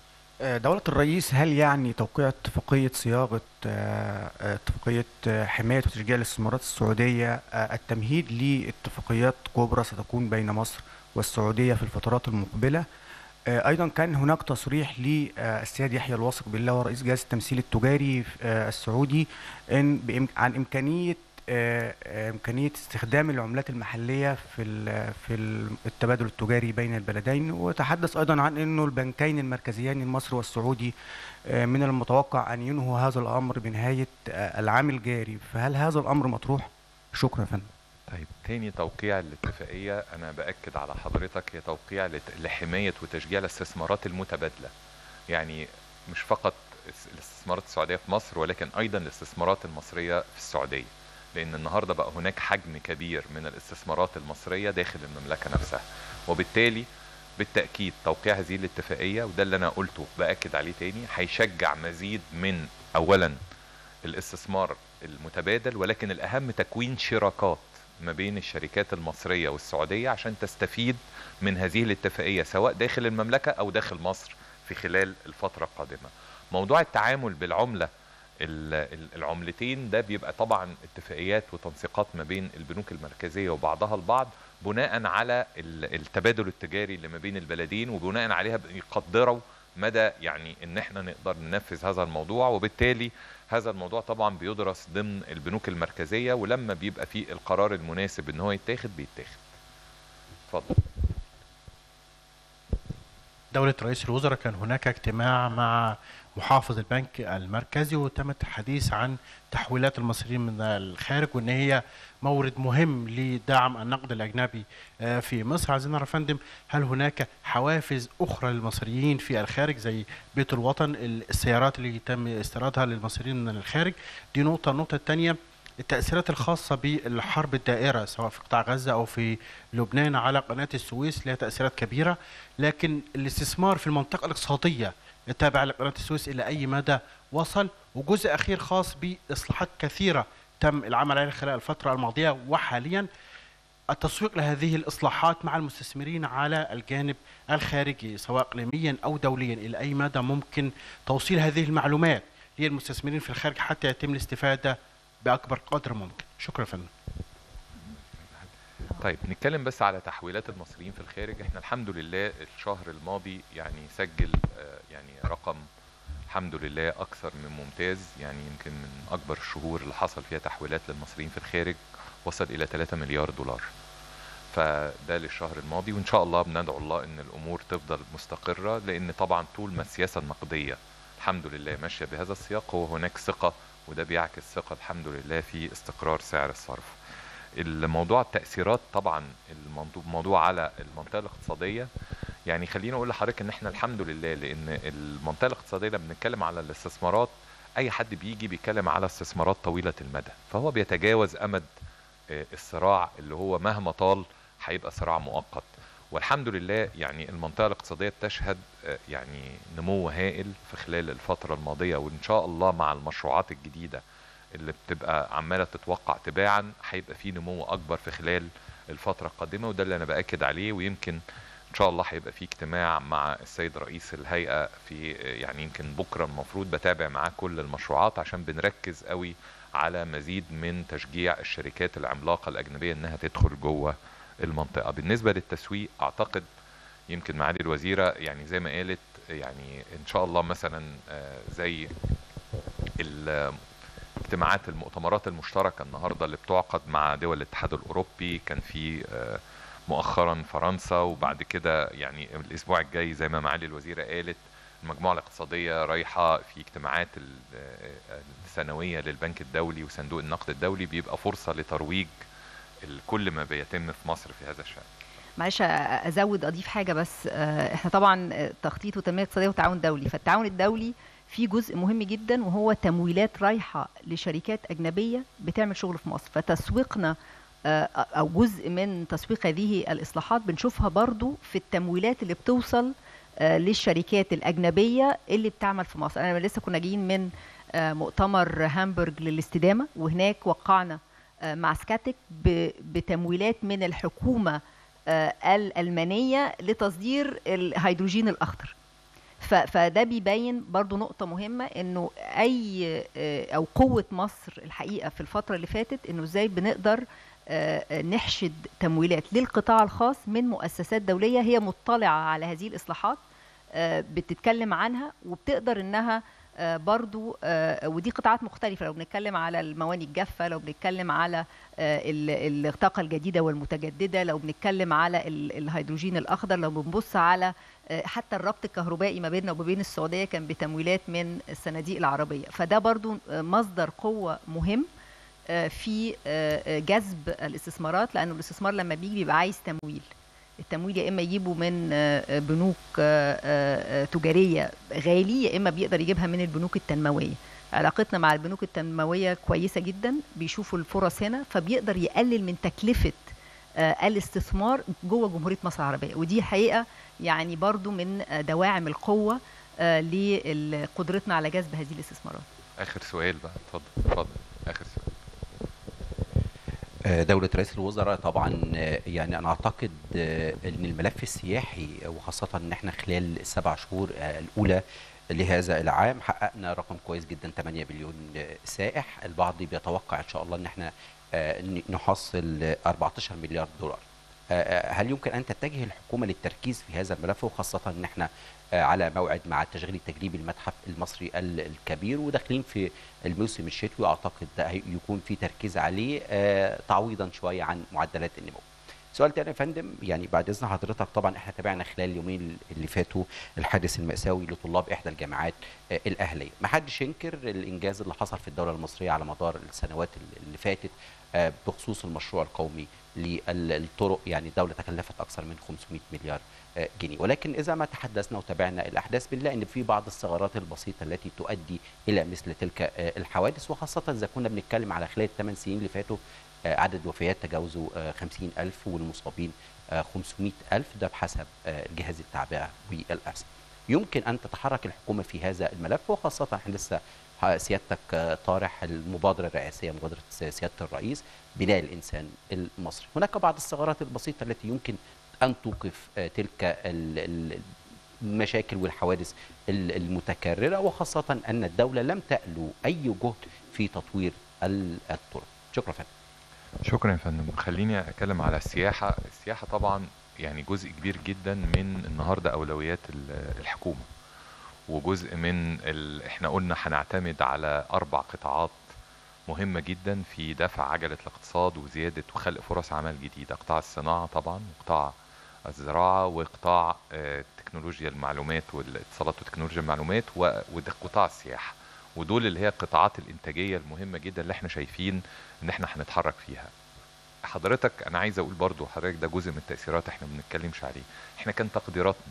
S8: آه، دولة الرئيس هل يعني توقيع اتفاقية صياغة آه، آه، اتفاقية آه، حماية وتشجيع الاستثمارات السعودية آه، التمهيد لاتفاقيات كبرى ستكون بين مصر والسعودية في الفترات المقبلة آه، أيضا كان هناك تصريح للسيد يحيى الواثق بالله ورئيس جهاز التمثيل التجاري آه، السعودي إن بإم- عن إمكانية آه، آه، إمكانية استخدام العملات المحلية في ال- في ال- التبادل التجاري بين البلدين وتحدث أيضا عن أنه البنكين المركزيين المصري والسعودي آه، من المتوقع أن ينهوا هذا الأمر بنهاية آه، العام الجاري فهل هذا الأمر مطروح؟ شكرا يا فندم
S1: طيب تاني توقيع الاتفاقية أنا بأكد على حضرتك هي توقيع لت- لحماية وتشجيع الاستثمارات المتبادلة يعني مش فقط الس- الاستثمارات السعودية في مصر ولكن أيضا الاستثمارات المصرية في السعودية لأن النهاردة بقى هناك حجم كبير من الاستثمارات المصرية داخل المملكة نفسها وبالتالي بالتأكيد توقيع هذه الاتفاقية وده اللي أنا قلته بأكد عليه تاني هيشجع مزيد من أولا الاستثمار المتبادل ولكن الأهم تكوين شراكات ما بين الشركات المصرية والسعودية عشان تستفيد من هذه الاتفاقية سواء داخل المملكة أو داخل مصر في خلال الفترة القادمة موضوع التعامل بالعملة ال- ال- العملتين ده بيبقى طبعا اتفاقيات وتنسيقات ما بين البنوك المركزية وبعضها البعض بناء على ال- التبادل التجاري اللي ما بين البلدين وبناء عليها يقدروا مدى يعني ان احنا نقدر ننفذ هذا الموضوع وبالتالي هذا الموضوع طبعا بيدرس ضمن البنوك المركزيه ولما بيبقى فيه القرار المناسب ان هو يتاخد بيتاخد اتفضل
S9: دولة رئيس الوزراء كان هناك اجتماع مع محافظ البنك المركزي وتم الحديث عن تحويلات المصريين من الخارج وان هي مورد مهم لدعم النقد الاجنبي آه، في مصر عايزين نعرف يا فندم هل هناك حوافز اخرى للمصريين في الخارج زي بيت الوطن السيارات اللي تم استيرادها للمصريين من الخارج دي نقطة النقطة الثانية التأثيرات الخاصة بالحرب الدائرة سواء في قطاع غزة أو في لبنان على قناة السويس لها تأثيرات كبيرة لكن الاستثمار في المنطقة الاقتصادية التابعة لقناة السويس إلى أي مدى وصل وجزء أخير خاص بإصلاحات كثيرة تم العمل عليها خلال الفترة الماضية وحاليا التسويق لهذه الإصلاحات مع المستثمرين على الجانب الخارجي سواء إقليميا أو دوليا إلى أي مدى ممكن توصيل هذه المعلومات للمستثمرين في الخارج حتى يتم الاستفادة بأكبر قدر ممكن شكرا يا فندم
S1: طيب نتكلم بس على تحويلات المصريين في الخارج احنا الحمد لله الشهر الماضي يعني سجل آه، يعني رقم الحمد لله اكثر من ممتاز يعني يمكن من اكبر الشهور اللي حصل فيها تحويلات للمصريين في الخارج وصل الى 3 مليار دولار فده للشهر الماضي وان شاء الله بندعو الله ان الامور تفضل مستقره لان طبعا طول ما السياسه النقديه الحمد لله ماشيه بهذا السياق هو هناك ثقه وده بيعكس ثقه الحمد لله في استقرار سعر الصرف الموضوع التأثيرات طبعا الموضوع موضوع على المنطقة الاقتصادية يعني خليني أقول لحضرتك إن إحنا الحمد لله لأن المنطقة الاقتصادية لما بنتكلم على الاستثمارات أي حد بيجي بيتكلم على استثمارات طويلة المدى فهو بيتجاوز أمد آه، الصراع اللي هو مهما طال هيبقى صراع مؤقت والحمد لله يعني المنطقة الاقتصادية بتشهد آه، يعني نمو هائل في خلال الفترة الماضية وإن شاء الله مع المشروعات الجديدة اللي بتبقى عماله تتوقع تباعا هيبقى في نمو اكبر في خلال الفتره القادمه وده اللي انا باكد عليه ويمكن ان شاء الله هيبقى في اجتماع مع السيد رئيس الهيئه في يعني يمكن بكره المفروض بتابع معاه كل المشروعات عشان بنركز قوي على مزيد من تشجيع الشركات العملاقه الاجنبيه انها تدخل جوه المنطقه بالنسبه للتسويق اعتقد يمكن معالي الوزيره يعني زي ما قالت يعني ان شاء الله مثلا آه، زي ال- اجتماعات المؤتمرات المشتركه النهارده اللي بتعقد مع دول الاتحاد الاوروبي كان في آه، مؤخرا فرنسا وبعد كده يعني الاسبوع الجاي زي ما معالي الوزيره قالت المجموعه الاقتصاديه رايحه في اجتماعات ال- آه، السنويه للبنك الدولي وصندوق النقد الدولي بيبقى فرصه لترويج ال- كل ما بيتم في مصر في هذا الشان
S2: معلش ازود اضيف حاجه بس آه، احنا طبعا آه، تخطيط وتنميه اقتصاديه وتعاون دولي فالتعاون الدولي في جزء مهم جدا وهو تمويلات رايحه لشركات اجنبيه بتعمل شغل في مصر فتسويقنا آه، او جزء من تسويق هذه الاصلاحات بنشوفها برضو في التمويلات اللي بتوصل آه، للشركات الاجنبيه اللي بتعمل في مصر انا لسه كنا جايين من آه، مؤتمر هامبورج للاستدامه وهناك وقعنا آه، مع سكاتك ب- بتمويلات من الحكومه آه، الألمانية لتصدير الهيدروجين الأخضر ف- فده بيبين برضو نقطة مهمة انه اي آه، او قوة مصر الحقيقة في الفترة اللي فاتت انه ازاي بنقدر آه، آه، نحشد تمويلات للقطاع الخاص من مؤسسات دولية هي مطلعة على هذه الإصلاحات آه، بتتكلم عنها وبتقدر انها آه، برضو آه، ودي قطاعات مختلفة لو بنتكلم على المواني الجافة لو بنتكلم على آه، ال- الطاقة الجديدة والمتجددة لو بنتكلم على ال- الهيدروجين الأخضر لو بنبص على آه، حتى الربط الكهربائي ما بيننا وما بين السعودية كان بتمويلات من الصناديق العربية فده برضو آه، مصدر قوة مهم آه، في آه، آه، جذب الاستثمارات لأنه الاستثمار لما بيجي بيبقى عايز تمويل التمويل يا اما يجيبه من آه، آه، بنوك آه، آه، آه، تجاريه غالي يا اما بيقدر يجيبها من البنوك التنمويه علاقتنا مع البنوك التنمويه كويسه جدا بيشوفوا الفرص هنا فبيقدر يقلل من تكلفه آه، الاستثمار جوه جمهوريه مصر العربيه ودي حقيقه يعني برضو من آه، دواعم القوه آه، لقدرتنا على جذب هذه الاستثمارات
S1: اخر سؤال بقى اتفضل اتفضل اخر سؤال
S10: آه، دولة رئيس الوزراء طبعا آه، يعني أنا أعتقد آه، أن الملف السياحي وخاصة أن احنا خلال السبع شهور آه، الأولى لهذا العام حققنا رقم كويس جدا 8 مليون آه، سائح البعض بيتوقع إن شاء الله أن احنا آه، ن- نحصل آه، 14 مليار دولار آه، آه، هل يمكن أن تتجه الحكومة للتركيز في هذا الملف وخاصة أن احنا آه، على موعد مع التشغيل التجريبي المتحف المصري ال- الكبير وداخلين في الموسم الشتوي اعتقد ده هي- يكون في تركيز عليه آه، تعويضا شويه عن معدلات النمو. سؤال تاني يا فندم يعني بعد اذن حضرتك طبعا احنا تابعنا خلال اليومين اللي فاتوا الحادث المأساوي لطلاب احدى الجامعات آه، الاهليه، ما حدش ينكر الانجاز اللي حصل في الدوله المصريه على مدار السنوات اللي فاتت آه، بخصوص المشروع القومي للطرق يعني الدوله تكلفت اكثر من 500 مليار آه، جنيه ولكن اذا ما تحدثنا وتابعنا الاحداث بنلاقي ان في بعض الثغرات البسيطه التي تؤدي الى مثل تلك آه، الحوادث وخاصه اذا كنا بنتكلم على خلال الثمان سنين اللي فاتوا آه، عدد الوفيات تجاوزوا آه، 50000 والمصابين آه، 500000 ده بحسب آه، جهاز التعبئه والارصاد. يمكن ان تتحرك الحكومه في هذا الملف وخاصه احنا لسه ح- سيادتك آه، طارح المبادره الرئاسيه مبادره س- سياده الرئيس بناء الانسان المصري. هناك بعض الثغرات البسيطه التي يمكن ان توقف آه، تلك ال- ال- المشاكل والحوادث ال- المتكرره وخاصه ان الدوله لم تألو اي جهد في تطوير ال- الطرق. شكرا فندم.
S1: شكرا يا فندم خليني اتكلم على السياحه السياحه طبعا يعني جزء كبير جدا من النهارده اولويات ال- الحكومه وجزء من ال... احنا قلنا هنعتمد على اربع قطاعات مهمه جدا في دفع عجله الاقتصاد وزياده وخلق فرص عمل جديده قطاع الصناعه طبعا وقطاع الزراعه وقطاع آه، تكنولوجيا المعلومات والاتصالات وتكنولوجيا المعلومات و- وده قطاع السياحه ودول اللي هي القطاعات الانتاجيه المهمه جدا اللي احنا شايفين ان احنا هنتحرك فيها حضرتك انا عايز اقول برضو حضرتك ده جزء من التاثيرات احنا ما بنتكلمش عليه احنا كان تقديراتنا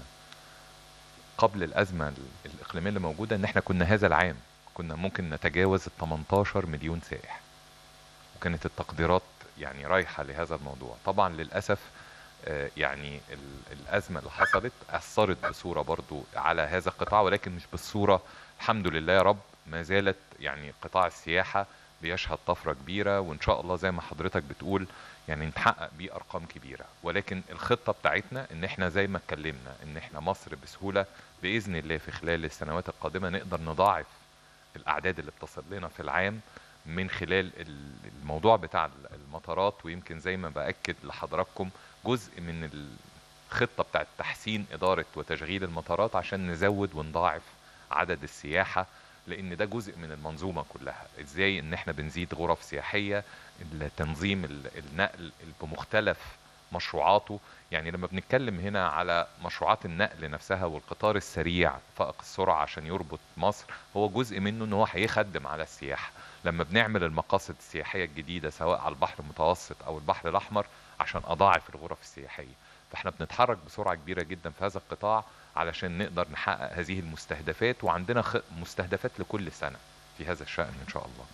S1: قبل الازمه ال- الاقليميه اللي موجوده ان احنا كنا هذا العام كنا ممكن نتجاوز ال 18 مليون سائح وكانت التقديرات يعني رايحه لهذا الموضوع طبعا للاسف آه، يعني ال- الازمه اللي حصلت اثرت بصوره برضو على هذا القطاع ولكن مش بالصوره الحمد لله يا رب ما زالت يعني قطاع السياحه بيشهد طفره كبيره وان شاء الله زي ما حضرتك بتقول يعني نتحقق بيه ارقام كبيره ولكن الخطه بتاعتنا ان احنا زي ما اتكلمنا ان احنا مصر بسهوله باذن الله في خلال السنوات القادمه نقدر نضاعف الاعداد اللي بتصل لنا في العام من خلال ال- الموضوع بتاع المطارات ويمكن زي ما باكد لحضراتكم جزء من الخطه بتاعت تحسين اداره وتشغيل المطارات عشان نزود ونضاعف عدد السياحه لان ده جزء من المنظومه كلها ازاي ان احنا بنزيد غرف سياحيه التنظيم ال- النقل بمختلف مشروعاته يعني لما بنتكلم هنا على مشروعات النقل نفسها والقطار السريع فائق السرعه عشان يربط مصر هو جزء منه ان هو هيخدم على السياحه لما بنعمل المقاصد السياحيه الجديده سواء على البحر المتوسط او البحر الاحمر عشان اضاعف الغرف السياحيه فاحنا بنتحرك بسرعه كبيره جدا في هذا القطاع علشان نقدر نحقق هذه المستهدفات وعندنا خ- مستهدفات لكل سنه في هذا الشأن ان شاء الله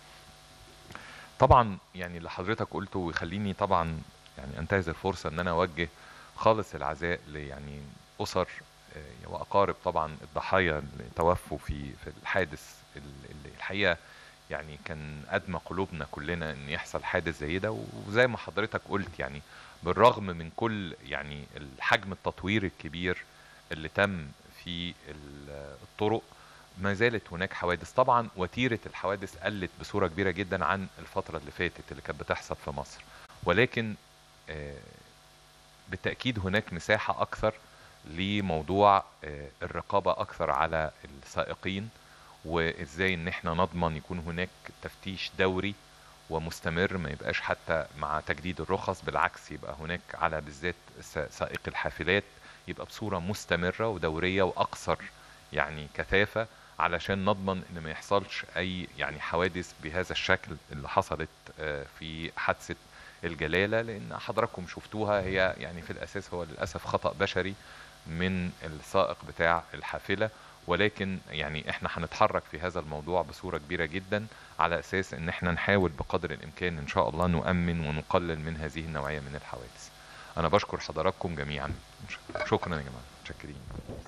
S1: طبعا يعني اللي حضرتك قلته ويخليني طبعا يعني انتهز الفرصه ان انا اوجه خالص العزاء ل يعني اسر آه، واقارب طبعا الضحايا اللي توفوا في في الحادث ال- اللي الحقيقه يعني كان ادمى قلوبنا كلنا ان يحصل حادث زي ده وزي ما حضرتك قلت يعني بالرغم من كل يعني الحجم التطوير الكبير اللي تم في ال- الطرق ما زالت هناك حوادث طبعا وتيره الحوادث قلت بصوره كبيره جدا عن الفتره اللي فاتت اللي كانت بتحصل في مصر ولكن آه، بالتاكيد هناك مساحه اكثر لموضوع آه، الرقابه اكثر على السائقين وازاي ان احنا نضمن يكون هناك تفتيش دوري ومستمر ما يبقاش حتى مع تجديد الرخص بالعكس يبقى هناك على بالذات سا- سائق الحافلات يبقى بصوره مستمره ودوريه واكثر يعني كثافه علشان نضمن ان ما يحصلش اي يعني حوادث بهذا الشكل اللي حصلت آه، في حادثه الجلاله لان حضراتكم شفتوها هي يعني في الاساس هو للاسف خطا بشري من السائق بتاع الحافله ولكن يعني احنا هنتحرك في هذا الموضوع بصوره كبيره جدا على اساس ان احنا نحاول بقدر الامكان ان شاء الله نؤمن ونقلل من هذه النوعيه من الحوادث. انا بشكر حضراتكم جميعا شكرا يا جماعه متشكرين.